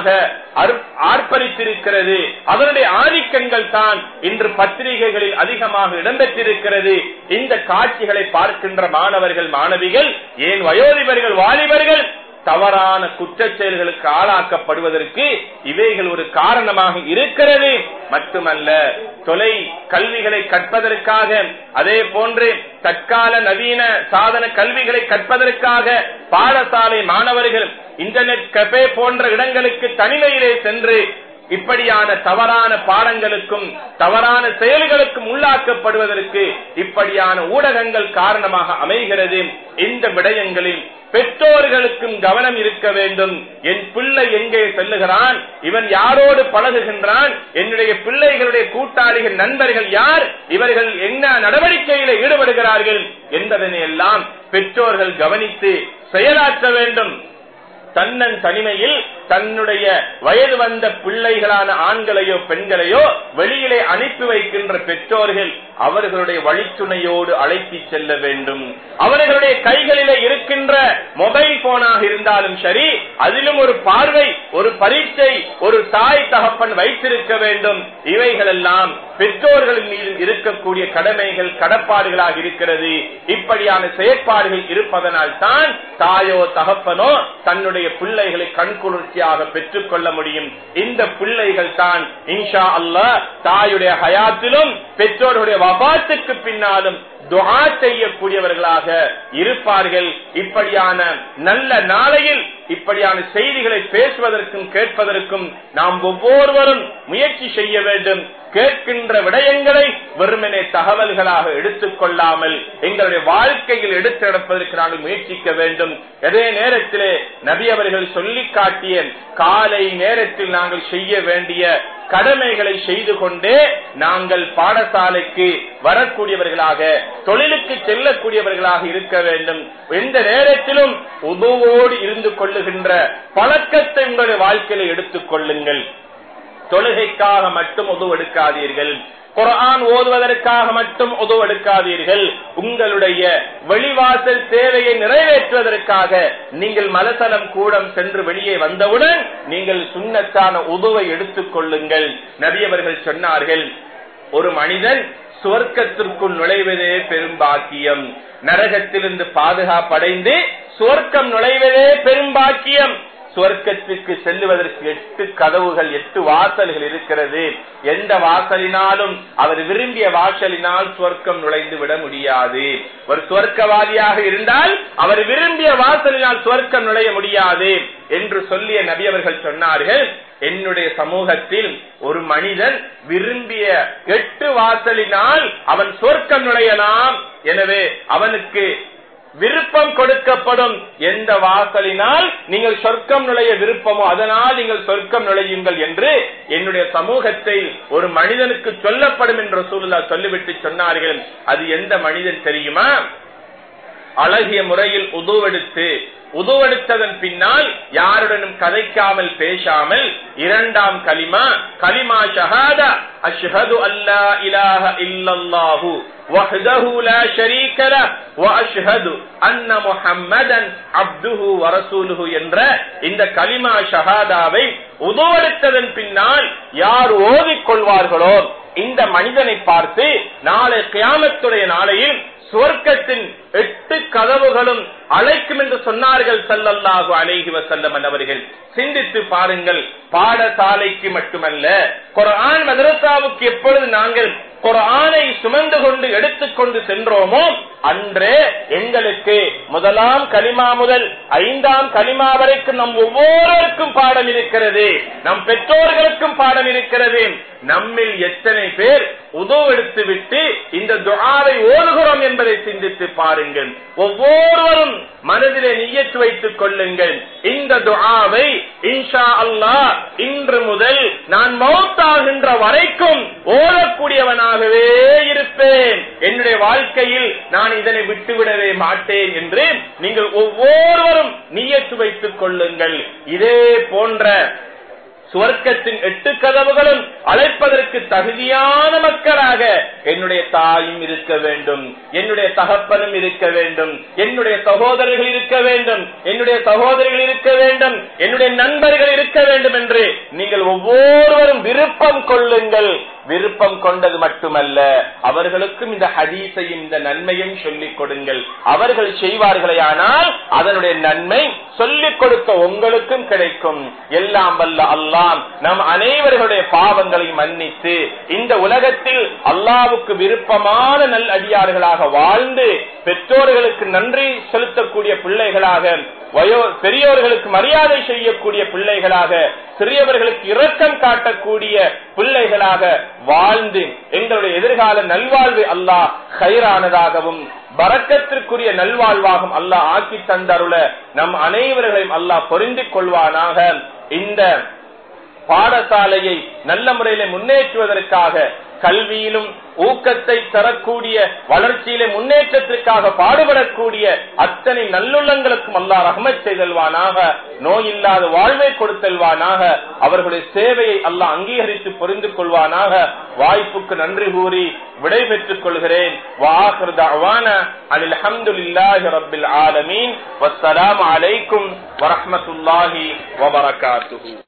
ஆர்ப்பரித்திருக்கிறது அதனுடைய ஆதிக்கங்கள் தான் இன்று பத்திரிகைகளில் அதிகமாக இடம்பெற்றிருக்கிறது இந்த காட்சிகளை பார்க்கின்ற மாணவர்கள் மாணவிகள் ஏன் வயோதிபர்கள் வாலிபர்கள் தவறான குற்ற செயல்களுக்கு ஆளாக்கப்படுவதற்கு இவைகள் ஒரு காரணமாக இருக்கிறது மட்டுமல்ல தொலை கல்விகளை கற்பதற்காக அதே போன்று தற்கால நவீன சாதன கல்விகளை கற்பதற்காக பாடசாலை மாணவர்கள் இன்டர்நெட் கபே போன்ற இடங்களுக்கு தனிமையிலே சென்று இப்படியான தவறான பாடங்களுக்கும் தவறான செயல்களுக்கும் உள்ளாக்கப்படுவதற்கு இப்படியான ஊடகங்கள் காரணமாக அமைகிறது இந்த விடயங்களில் பெற்றோர்களுக்கும் கவனம் இருக்க வேண்டும் என் பிள்ளை எங்கே செல்லுகிறான் இவன் யாரோடு பழகுகின்றான் என்னுடைய பிள்ளைகளுடைய கூட்டாளிகள் நண்பர்கள் யார் இவர்கள் என்ன நடவடிக்கையில ஈடுபடுகிறார்கள் என்பதனை எல்லாம் பெற்றோர்கள் கவனித்து செயலாற்ற வேண்டும் தன்னன் தனிமையில் தன்னுடைய வயது வந்த பிள்ளைகளான ஆண்களையோ பெண்களையோ வெளியிலே அனுப்பி வைக்கின்ற பெற்றோர்கள் அவர்களுடைய வழித்துணையோடு அழைத்து செல்ல வேண்டும் அவர்களுடைய கைகளிலே இருக்கின்ற மொபைல் போனாக இருந்தாலும் சரி அதிலும் ஒரு பார்வை ஒரு பரீட்சை ஒரு தாய் தகப்பன் வைத்திருக்க வேண்டும் இவைகளெல்லாம் பெற்றோர்களின் மீது இருக்கக்கூடிய கடமைகள் கடப்பாடுகளாக இருக்கிறது இப்படியான செயற்பாடுகள் இருப்பதனால் தான் தாயோ தகப்பனோ தன்னுடைய பிள்ளைகளை கண்குளிர்ச்சியாக பெற்றுக் கொள்ள முடியும் இந்த பிள்ளைகள் தான் இன்ஷா அல்லா தாயுடைய ஹயாத்திலும் பெற்றோருடைய வபாத்துக்கு பின்னாலும் துவா செய்யக்கூடியவர்களாக இருப்பார்கள் இப்படியான நல்ல நாளையில் இப்படியான செய்திகளை பேசுவதற்கும் கேட்பதற்கும் நாம் ஒவ்வொருவரும் முயற்சி செய்ய வேண்டும் கேட்கின்ற விடயங்களை வெறுமனே தகவல்களாக எடுத்துக் கொள்ளாமல் எங்களுடைய வாழ்க்கையில் எடுத்து நடப்பதற்கு நாங்கள் முயற்சிக்க வேண்டும் அதே நேரத்திலே நபி அவர்கள் சொல்லி காட்டிய காலை நேரத்தில் நாங்கள் செய்ய வேண்டிய கடமைகளை செய்து கொண்டே நாங்கள் பாடசாலைக்கு வரக்கூடியவர்களாக தொழிலுக்கு செல்லக்கூடியவர்களாக இருக்க வேண்டும் எந்த நேரத்திலும் உதவோடு இருந்து கொள்ளுகின்ற பழக்கத்தை உங்களுடைய வாழ்க்கையில எடுத்துக் கொள்ளுங்கள் தொழுகைக்காக மட்டும் உதவு எடுக்காதீர்கள் குரான் ஓதுவதற்காக மட்டும் உதவு எடுக்காதீர்கள் உங்களுடைய வெளிவாசல் தேவையை நிறைவேற்றுவதற்காக நீங்கள் மலசலம் கூடம் சென்று வெளியே வந்தவுடன் நீங்கள் சுண்ணத்தான உதவை எடுத்துக் கொள்ளுங்கள் நபியவர்கள் சொன்னார்கள் ஒரு மனிதன் சுவர்க்கத்திற்குள் நுழைவதே பெரும் பாக்கியம் நரகத்திலிருந்து பாதுகாப்படைந்து சுவர்க்கம் நுழைவதே பெரும் பாக்கியம் சுவர்க்கத்துக்கு செல்லுவதற்கு எட்டு கதவுகள் எட்டு வாசல்கள் இருக்கிறது எந்த வாசலினாலும் அவர் விரும்பிய வாசலினால் சுவர்க்கம் நுழைந்து விட முடியாது ஒரு சுவர்க்கவாதியாக இருந்தால் அவர் விரும்பிய வாசலினால் சுவர்க்கம் நுழைய முடியாது என்று சொல்லிய நபி அவர்கள் சொன்னார்கள் என்னுடைய சமூகத்தில் ஒரு மனிதன் விரும்பிய எட்டு வாசலினால் அவன் சொர்க்கம் நுழையலாம் எனவே அவனுக்கு விருப்பம் கொடுக்கப்படும் எந்த வாசலினால் நீங்கள் சொர்க்கம் நுழைய விருப்பமோ அதனால் நீங்கள் சொர்க்கம் நுழையுங்கள் என்று என்னுடைய சமூகத்தை ஒரு மனிதனுக்கு சொல்லப்படும் என்று சூழலா சொல்லிவிட்டு சொன்னார்கள் அது எந்த மனிதன் தெரியுமா அழகிய முறையில் உதுவெடுத்து உதுவெடுத்ததன் பின்னால் யாருடனும் கதைக்காமல் பேசாமல் இரண்டாம் கலிமா கலிமா ஷஹாதா அஷ்ஹது அல்லா இலாஹ இல்லல்லாஹு وحده لا شريك له واشهد ان محمدا عبده ورسوله என்ற இந்த கலிமா ஷஹாதாவை உதவெடுத்ததன் பின்னால் யார் ஓதிக்கொள்வார்களோ இந்த மனிதனை பார்த்து நாளை கியாமத்துடைய நாளையில் சுவர்க்கத்தின் எட்டு கதவுகளும் அழைக்கும் என்று சொன்னார்கள் சல்லல்லாஹு அலைஹி வசல்லம் அவர்கள் சிந்தித்து பாருங்கள் பாடசாலைக்கு மட்டுமல்ல குரான் மதரசாவுக்கு எப்பொழுது நாங்கள் குரானை சுமந்து கொண்டு எடுத்துக்கொண்டு சென்றோமோ அன்றே எங்களுக்கு முதலாம் கலிமா முதல் ஐந்தாம் கலிமா வரைக்கும் நம் ஒவ்வொருவருக்கும் பாடம் இருக்கிறது நம் பெற்றோர்களுக்கும் பாடம் இருக்கிறது நம்மில் எத்தனை பேர் உதவெடுத்து விட்டு இந்த துஆவை ஓதுகிறோம் என்பதை சிந்தித்து பாருங்கள் ஒவ்வொருவரும் மனதிலே நியத்து வைத்துக் கொள்ளுங்கள் இந்த துஆவை இன்ஷா அல்லாஹ் இன்று முதல் நான் மௌத்தாகின்ற வரைக்கும் ஓதக்கூடியவனாகவே இருப்பேன் என்னுடைய வாழ்க்கையில் நான் இதனை விட்டுவிடவே மாட்டேன் என்று நீங்கள் ஒவ்வொருவரும் நியத்து வைத்துக் கொள்ளுங்கள் இதே போன்ற சுவர்க்கத்தின் எட்டு கதவுகளும் அழைப்பதற்கு தகுதியான மக்களாக என்னுடைய தாயும் இருக்க வேண்டும் என்னுடைய தகப்பனும் இருக்க வேண்டும் என்னுடைய சகோதரர்கள் இருக்க வேண்டும் என்னுடைய சகோதரிகள் இருக்க வேண்டும் என்னுடைய நண்பர்கள் இருக்க வேண்டும் என்று நீங்கள் ஒவ்வொருவரும் விருப்பம் கொள்ளுங்கள் விருப்பம் கொண்டது மட்டுமல்ல அவர்களுக்கும் இந்த ஹதீஸையும் இந்த நன்மையும் சொல்லிக் கொடுங்கள் அவர்கள் செய்வார்களே ஆனால் அதனுடைய நன்மை சொல்லிக் கொடுக்க உங்களுக்கும் கிடைக்கும் எல்லாம் வல்ல அல்லாம் நம் அனைவர்களுடைய பாவங்களை மன்னித்து இந்த உலகத்தில் அல்லாவுக்கு விருப்பமான நல் அடியார்களாக வாழ்ந்து பெற்றோர்களுக்கு நன்றி செலுத்தக்கூடிய பிள்ளைகளாக வயோ பெரியோர்களுக்கு மரியாதை செய்யக்கூடிய பிள்ளைகளாக சிறியவர்களுக்கு இரக்கம் காட்டக்கூடிய பிள்ளைகளாக வாழ்ந்து எங்களுடைய எதிர்கால நல்வாழ்வு அல்லாஹ் கயிறானதாகவும் பறக்கத்திற்குரிய நல்வாழ்வாகும் அல்லாஹ் ஆக்கி தந்தருள நம் அனைவர்களையும் அல்லாஹ் பொருந்திக் கொள்வானாக இந்த பாடசாலையை நல்ல முறையில முன்னேற்றுவதற்காக கல்வியிலும் ஊக்கத்தை தரக்கூடிய வளர்ச்சியிலே முன்னேற்றத்திற்காக பாடுபடக்கூடிய அத்தனை நல்லுள்ளங்களுக்கும் அல்லா ரஹமத் செய்தல்வானாக நோயில்லாத வாழ்வை கொடுத்தல்வானாக அவர்களுடைய சேவையை அல்லாஹ் அங்கீகரித்து புரிந்து கொள்வானாக வாய்ப்புக்கு நன்றி கூறி விடை பெற்றுக் கொள்கிறேன் அனில் அஹமதுல்லாஹி ரபில் ஆலமீன் வஸ்ஸலாமு அலைக்கும் வரஹ்மத்துல்லாஹி வபரகாத்துஹு